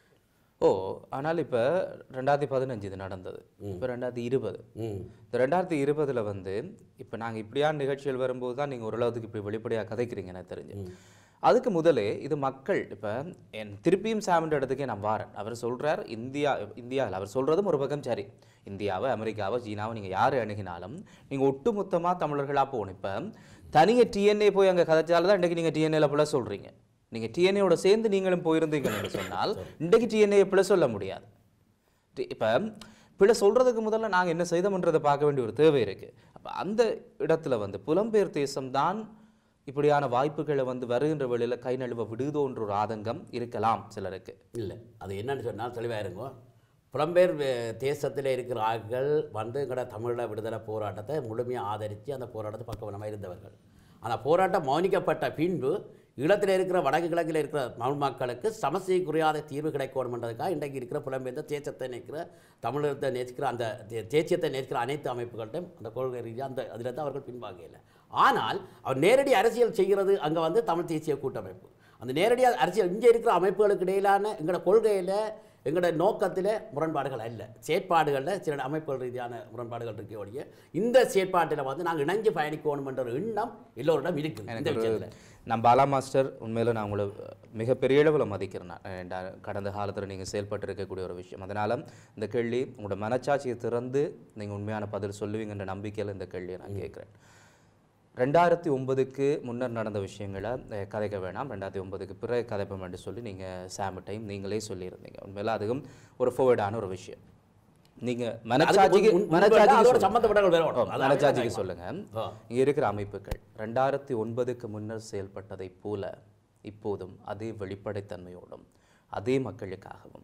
ஓ ஆனால் இப்போ ரெண்டாயிரத்தி பதினஞ்சு இது நடந்தது இப்போ ரெண்டாயிரத்தி இருபது ம் இந்த ரெண்டாயிரத்தி இருபதுல வந்து இப்போ நாங்கள் இப்படியான நிகழ்ச்சிகள் வரும்போது தான் நீங்கள் ஓரளவுக்கு இப்படி வெளிப்படையாக கதைக்கிறீங்க எனக்கு தெரிஞ்சு அதுக்கு முதலே இது மக்கள் இப்போ என் திருப்பியும் சாமின்ற இடத்துக்கே நான் வாரேன் அவர் சொல்றார் இந்தியா இந்தியாவில் அவர் சொல்றதும் ஒரு பக்கம் சரி இந்தியாவை அமெரிக்காவை சீனாவை நீங்கள் யார் அணுகினாலும் நீங்கள் ஒட்டுமொத்தமாக தமிழர்களாக போகணும் இப்போ தனியாக டிஎன்ஏ போய் அங்கே கதைச்சால தான் இன்றைக்கி நீங்கள் டிஎன்ஏல போல சொல்கிறீங்க நீங்கள் டிஎன்ஏயோட சேர்ந்து நீங்களும் போயிருந்தீங்கன்னு சொன்னால் இன்றைக்கு டிஎன்ஏ பிள்ளை சொல்ல முடியாது டி- இப்ப பிள்ளை சொல்றதுக்கு முதல்ல நாங்க என்ன செய்தோம்ன்றதை பார்க்க வேண்டிய ஒரு தேவை இருக்கு அப்ப அந்த இடத்துல வந்து புலம்பெயர் தேசம்தான் இப்படியான வாய்ப்புகளை வந்து வருகின்ற வேளையில கை நழுவ விடுதோன்ற ஒரு ஆதங்கம் இருக்கலாம் சிலருக்கு இல்லை அது என்னன்னு சொன்னால் தெளிவாக இருங்கோ புலம்பெயர் வே- தேசத்தில் இருக்கிற ஆட்கள் வந்து எங்கட தமிழ விடுதலை போராட்டத்தை முழுமையாக ஆதரித்து அந்த போராட்டத்தை பக்கவனமாக இருந்தவர்கள் அந்த போராட்டம் மௌனிக்கப்பட்ட பின்பு ஈழத்தில் இருக்கிற வடக்கு கிழக்கில் இருக்கிற தமிழ் மக்களுக்கு சமஸ்திக்குரியாத தீர்வு கிடைக்கணுன்றதுக்காக இன்றைக்கு இருக்கிற புலம்பெயர்ந்த தேசத்தை நேசிக்கிற தமிழகத்தை நேசிக்கிற அந்த தே- தேசியத்தை நேசிக்கிற அனைத்து அமைப்புகள்கிட்டையும் அந்த கொள்கை ரீதியாக அந்த அதில் தான் அவர்கள் பின்வாங்கல ஆனால் அவர் நேரடி அரசியல் செய்கிறது அங்கே வந்து தமிழ் தேசிய கூட்டமைப்பு அந்த நேரடியாக அரசியல் இங்கே இருக்கிற அமைப்புகளுக்கு இடையிலான எங்களோட கொள்கையில் எங்களோட நோக்கத்தில் முரண்பாடுகள் அல்ல செயற்பாடுகளில் சில அமைப்புகள் ரீதியான முரண்பாடுகள் இருக்க ஒழிய இந்த செயற்பாட்டில் வந்து நாங்கள் இணைஞ்சு பயணிக்கணும் என்ற ஒரு எண்ணம் எல்லோரிடம் இருக்குது இந்த எனக்கு ஒரு விஷயத்தில் நான் பாலா மாஸ்டர் உண்மையில நான் உங்களை மிகப்பெரிய அளவில் மதிக்கிறேன் நான். ஏன்டா கடந்த காலத்தில் நீங்கள் செயல்பட்டு இருக்கக்கூடிய ஒரு விஷயம் அதனால இந்த கேள்வி உங்களோட மனச்சாட்சியை திறந்து நீங்கள் உண்மையான பதில் சொல்லுவீங்கன்ற நம்பிக்கையில் இந்த கேள்வியை நான் கேட்குறேன் ரெண்டாயிரத்தி ஒன்பதுக்கு முன்னர் நடந்த விஷயங்களை அஹ், கதைக்க வேணாம் ரெண்டாயிரத்தி ஒன்பதுக்கு பிறகு கதைப்போம் என்று சொல்லி நீங்கள் சாம டைம் நீங்களே சொல்லியிருந்தீங்க உண்மையில அதுவும் ஒரு ஃபோர்வேர்டான ஒரு விஷயம் நீங்க மனச்சாட்சிக்கு முன்- முன்பு மனச்சாட்சிக்கு அதோட சொல்லுங்க. சம்பந்தப்பட்டவர்கள் வேற ஓ, ஒன்று. அது மனச்சாட்சிக்கு அடையாளம் சொல்லுங்க ஆ. இங்க இருக்கிற அமைப்புகள் ரெண்டாயிரத்தி ஒன்பதுக்கு முன்னர் செயல்பட்டதைப் போல இப்போதும் அதே வெளிப்படைத்தன்மையோடும் அதே மக்களுக்காகவும்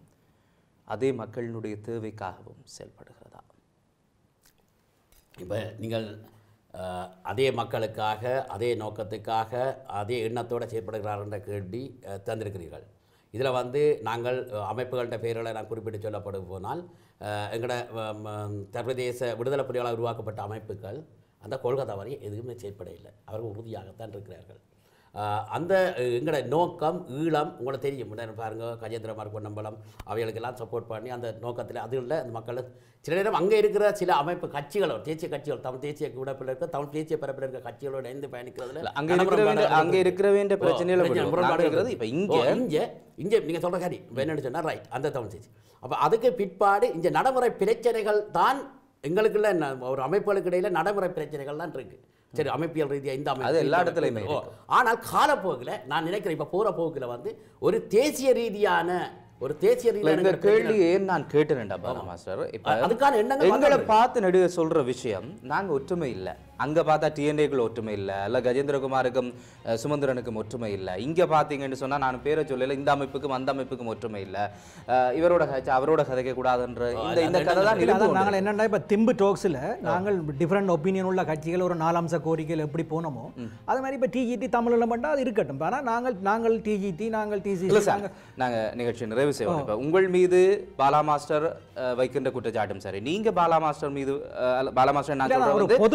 அதே மக்களினுடைய தேவைக்காகவும் செயல்படுகிறதா இப்போ நீங்கள் அஹ், அதே மக்களுக்காக அதே நோக்கத்துக்காக அதே எண்ணத்தோடு செயற்படுகிறார் என்ற கேள்வி அஹ், தந்திருக்கிறீர்கள் இதில் வந்து நாங்கள் அஹ், அமைப்புகள்கிட்ட பெயர்களை நான் குறிப்பிட்டு சொல்லப்படும் போனால் அஹ், எங்களோட அஹ், ம- சர்வதேச விடுதலை புலிகளால் உருவாக்கப்பட்ட அமைப்புகள் அந்த கொள்கை தவறி எதுவுமே செயற்பட இல்லை அவர்கள் உறுதியாகத்தான் இருக்கிறார்கள் அஹ், அந்த அஹ், எங்களோட நோக்கம் ஈழம் உங்களுக்கு தெரியும் முன்னாடி பாருங்க கஜேந்திரமார் பொன்னம்பலம் அவைகளுக்கெல்லாம் சப்போர்ட் பண்ணி அந்த நோக்கத்தில் அது இல்லை அந்த மக்கள் சில நேரம் அங்கே இருக்கிற சில அமைப்பு கட்சிகளோ தேசிய கட்சிகள் தமிழ் தேசிய விடப்பில் இருக்க தமிழ் தேசிய பரப்பில் இருக்க கட்சிகளோட இணைந்து பயணிக்கிறதுல இல்ல, அங்க இருக்கிற அங்க இருக்கிற வேண்டிய பிரச்சனையில விடுவோம். முரண்பாடு நாங்க இருக்கிறது இப்ப இங்க இங்க இங்க நீங்க சொல்ற காரி இப்ப என்னன்னு சொன்னா ரைட் அந்த தமிழ் தேசிய அப்ப அதுக்கு பிற்பாடு இந்த நடைமுறை பிரச்சனைகள் தான் எங்களுக்குள்ள ந- ஒரு அமைப்புகளுக்கு இடையில நடைமுறை பிரச்சனைகள் தான் இருக்கு சரி அமைப்பியல் ரீதியா இந்த அமைப்பு அது எல்லா இந்த இடத்துலயுமே அமைப்பு. ஓ, ஆனால் காலப்போக்கில் நான் நினைக்கிறேன் இப்ப போற போக்குல வந்து ஒரு தேசிய ரீதியான ஒரு தேசிய இல்ல, இந்த ரீதியான கேள்வி ஏன் நான் கேட்டேன்டா பாலா மாஸ்டர் இப்ப அதுக்கான எண்ணங்கள் எங்களை வந்தது. பார்த்து நடுக சொல்ற விஷயம் நாங்க ஒற்றுமை இல்ல அங்க பார்த்தா டிஎன்ஏக்கள் ஒற்றுமை இல்ல அல்ல கஜேந்திரகுமாருக்கும் அஹ், சுமந்திரனுக்கும் ஒற்றுமை இல்ல இங்க பாத்தீங்கன்னு சொன்னா நான் பேரை சொல்லல இந்த அமைப்புக்கும் அந்த அமைப்புக்கும் ஒற்றுமை இல்ல அஹ், இவரோட கதை அவரோட கதைக்க கூடாதுன்ற இந்த இந்த கதை தான் இல்ல, இருந்து அதான் நாங்கள் என்னென்னா இப்போ திம்பு டோக்ஸில் நாங்கள் டிஃப்ரெண்ட் ஒப்பீனியன் உள்ள கட்சிகள் ஒரு நாலம்ச கோரிக்கைகள் எப்படி போனோமோ அது மாதிரி இப்போ டிஜிடி தமிழில் மட்டும் அது இருக்கட்டும் ஆனால் நாங்கள் நாங்கள் டிஜிடி நாங்கள் இல்ல டிசிசி சார் நாங்க நிகழ்ச்சி நிறைவு செய்வோம் இப்ப உங்கள் மீது பாலா மாஸ்டர் அஹ், வைக்கின்ற குற்றச்சாட்டும் சரி நீங்க பாலா மாஸ்டர் மீது அஹ், அல்ல, பாலா மாஸ்டர் நான் இல்ல, சொல்றது ஒரு வந்து பொது- அவர்கள்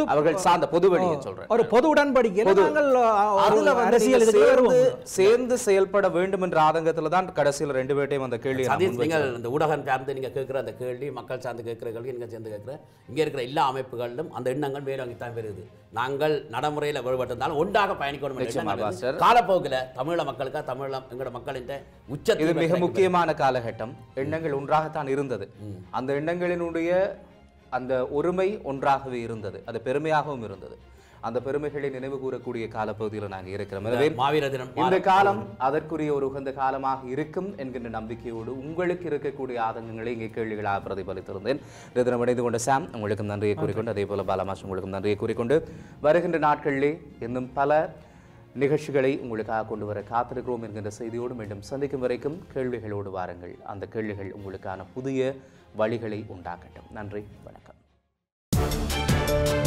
சார்ந்த பொது வழியை சொல்றேன் ஒரு பொது உடன்படிக்கையில் நாங்கள் அஹ், ஒரு அதுல வந்து அரசியல் நீங்க இதுக்கு சேர்ந்து வருவோம் சேர்ந்து செயல்பட வேண்டும் என்ற ஆதங்கத்துல தான் கடைசியில் ரெண்டு பேர்ட்டையும் அந்த கேள்வி சதீஷ் நீங்கள் இந்த ஊடகம் சார்ந்து நீங்கள் கேட்குற அந்த கேள்வி மக்கள் சார்ந்து கேட்குற கேள்வி நீங்கள் சேர்ந்து கேட்குற இங்கே இருக்கிற எல்லா அமைப்புகளிலும் அந்த எண்ணங்கள் மேலோங்கித்தான் வருது நாங்கள் நடைமுறையில் வேறுபட்டிருந்தாலும் ஒன்றாக பயணிக்கணும் என்ற நிச்சயமா, எண்ணங்கள் பாஸ்டர். வந்து காலப்போக்கில் தமிழ மக்களுக்காக தமிழ் எங்களோட மக்களின் உச்சத்தில் இது மிக கிடைக்கும். முக்கியமான காலகட்டம் எண்ணங்கள் ஒன்றாகத்தான் இருந்தது அந்த எண்ணங்களினுடைய அந்த ஒருமை ஒன்றாகவே இருந்தது அது பெருமையாகவும் இருந்தது அந்த பெருமைகளை நினைவு கூறக்கூடிய காலப்பகுதியில் நாங்கள் இருக்கிறோம் எனவே மாவீர தினம் இந்த காலம் அதற்குரிய ஒரு உகந்த காலமாக இருக்கும் என்கின்ற நம்பிக்கையோடு உங்களுக்கு இருக்கக்கூடிய ஆதங்கங்களை இங்கே கேள்விகளாக பிரதிபலித்திருந்தேன் இந்த தினம் இணைந்து கொண்ட சாம் உங்களுக்கும் நன்றியை கூறிக்கொண்டு அதே போல பாலமாஸ் உங்களுக்கும் நன்றியை கூறிக்கொண்டு வருகின்ற நாட்களிலே இன்னும் பல நிகழ்ச்சிகளை உங்களுக்காக கொண்டு வர காத்திருக்கிறோம் என்கின்ற செய்தியோடு மீண்டும் சந்திக்கும் வரைக்கும் கேள்விகளோடு வாருங்கள் அந்த கேள்விகள் உங்களுக்கான புதிய வழிகளை உண்டாக்கட்டும் நன்றி வணக்கம்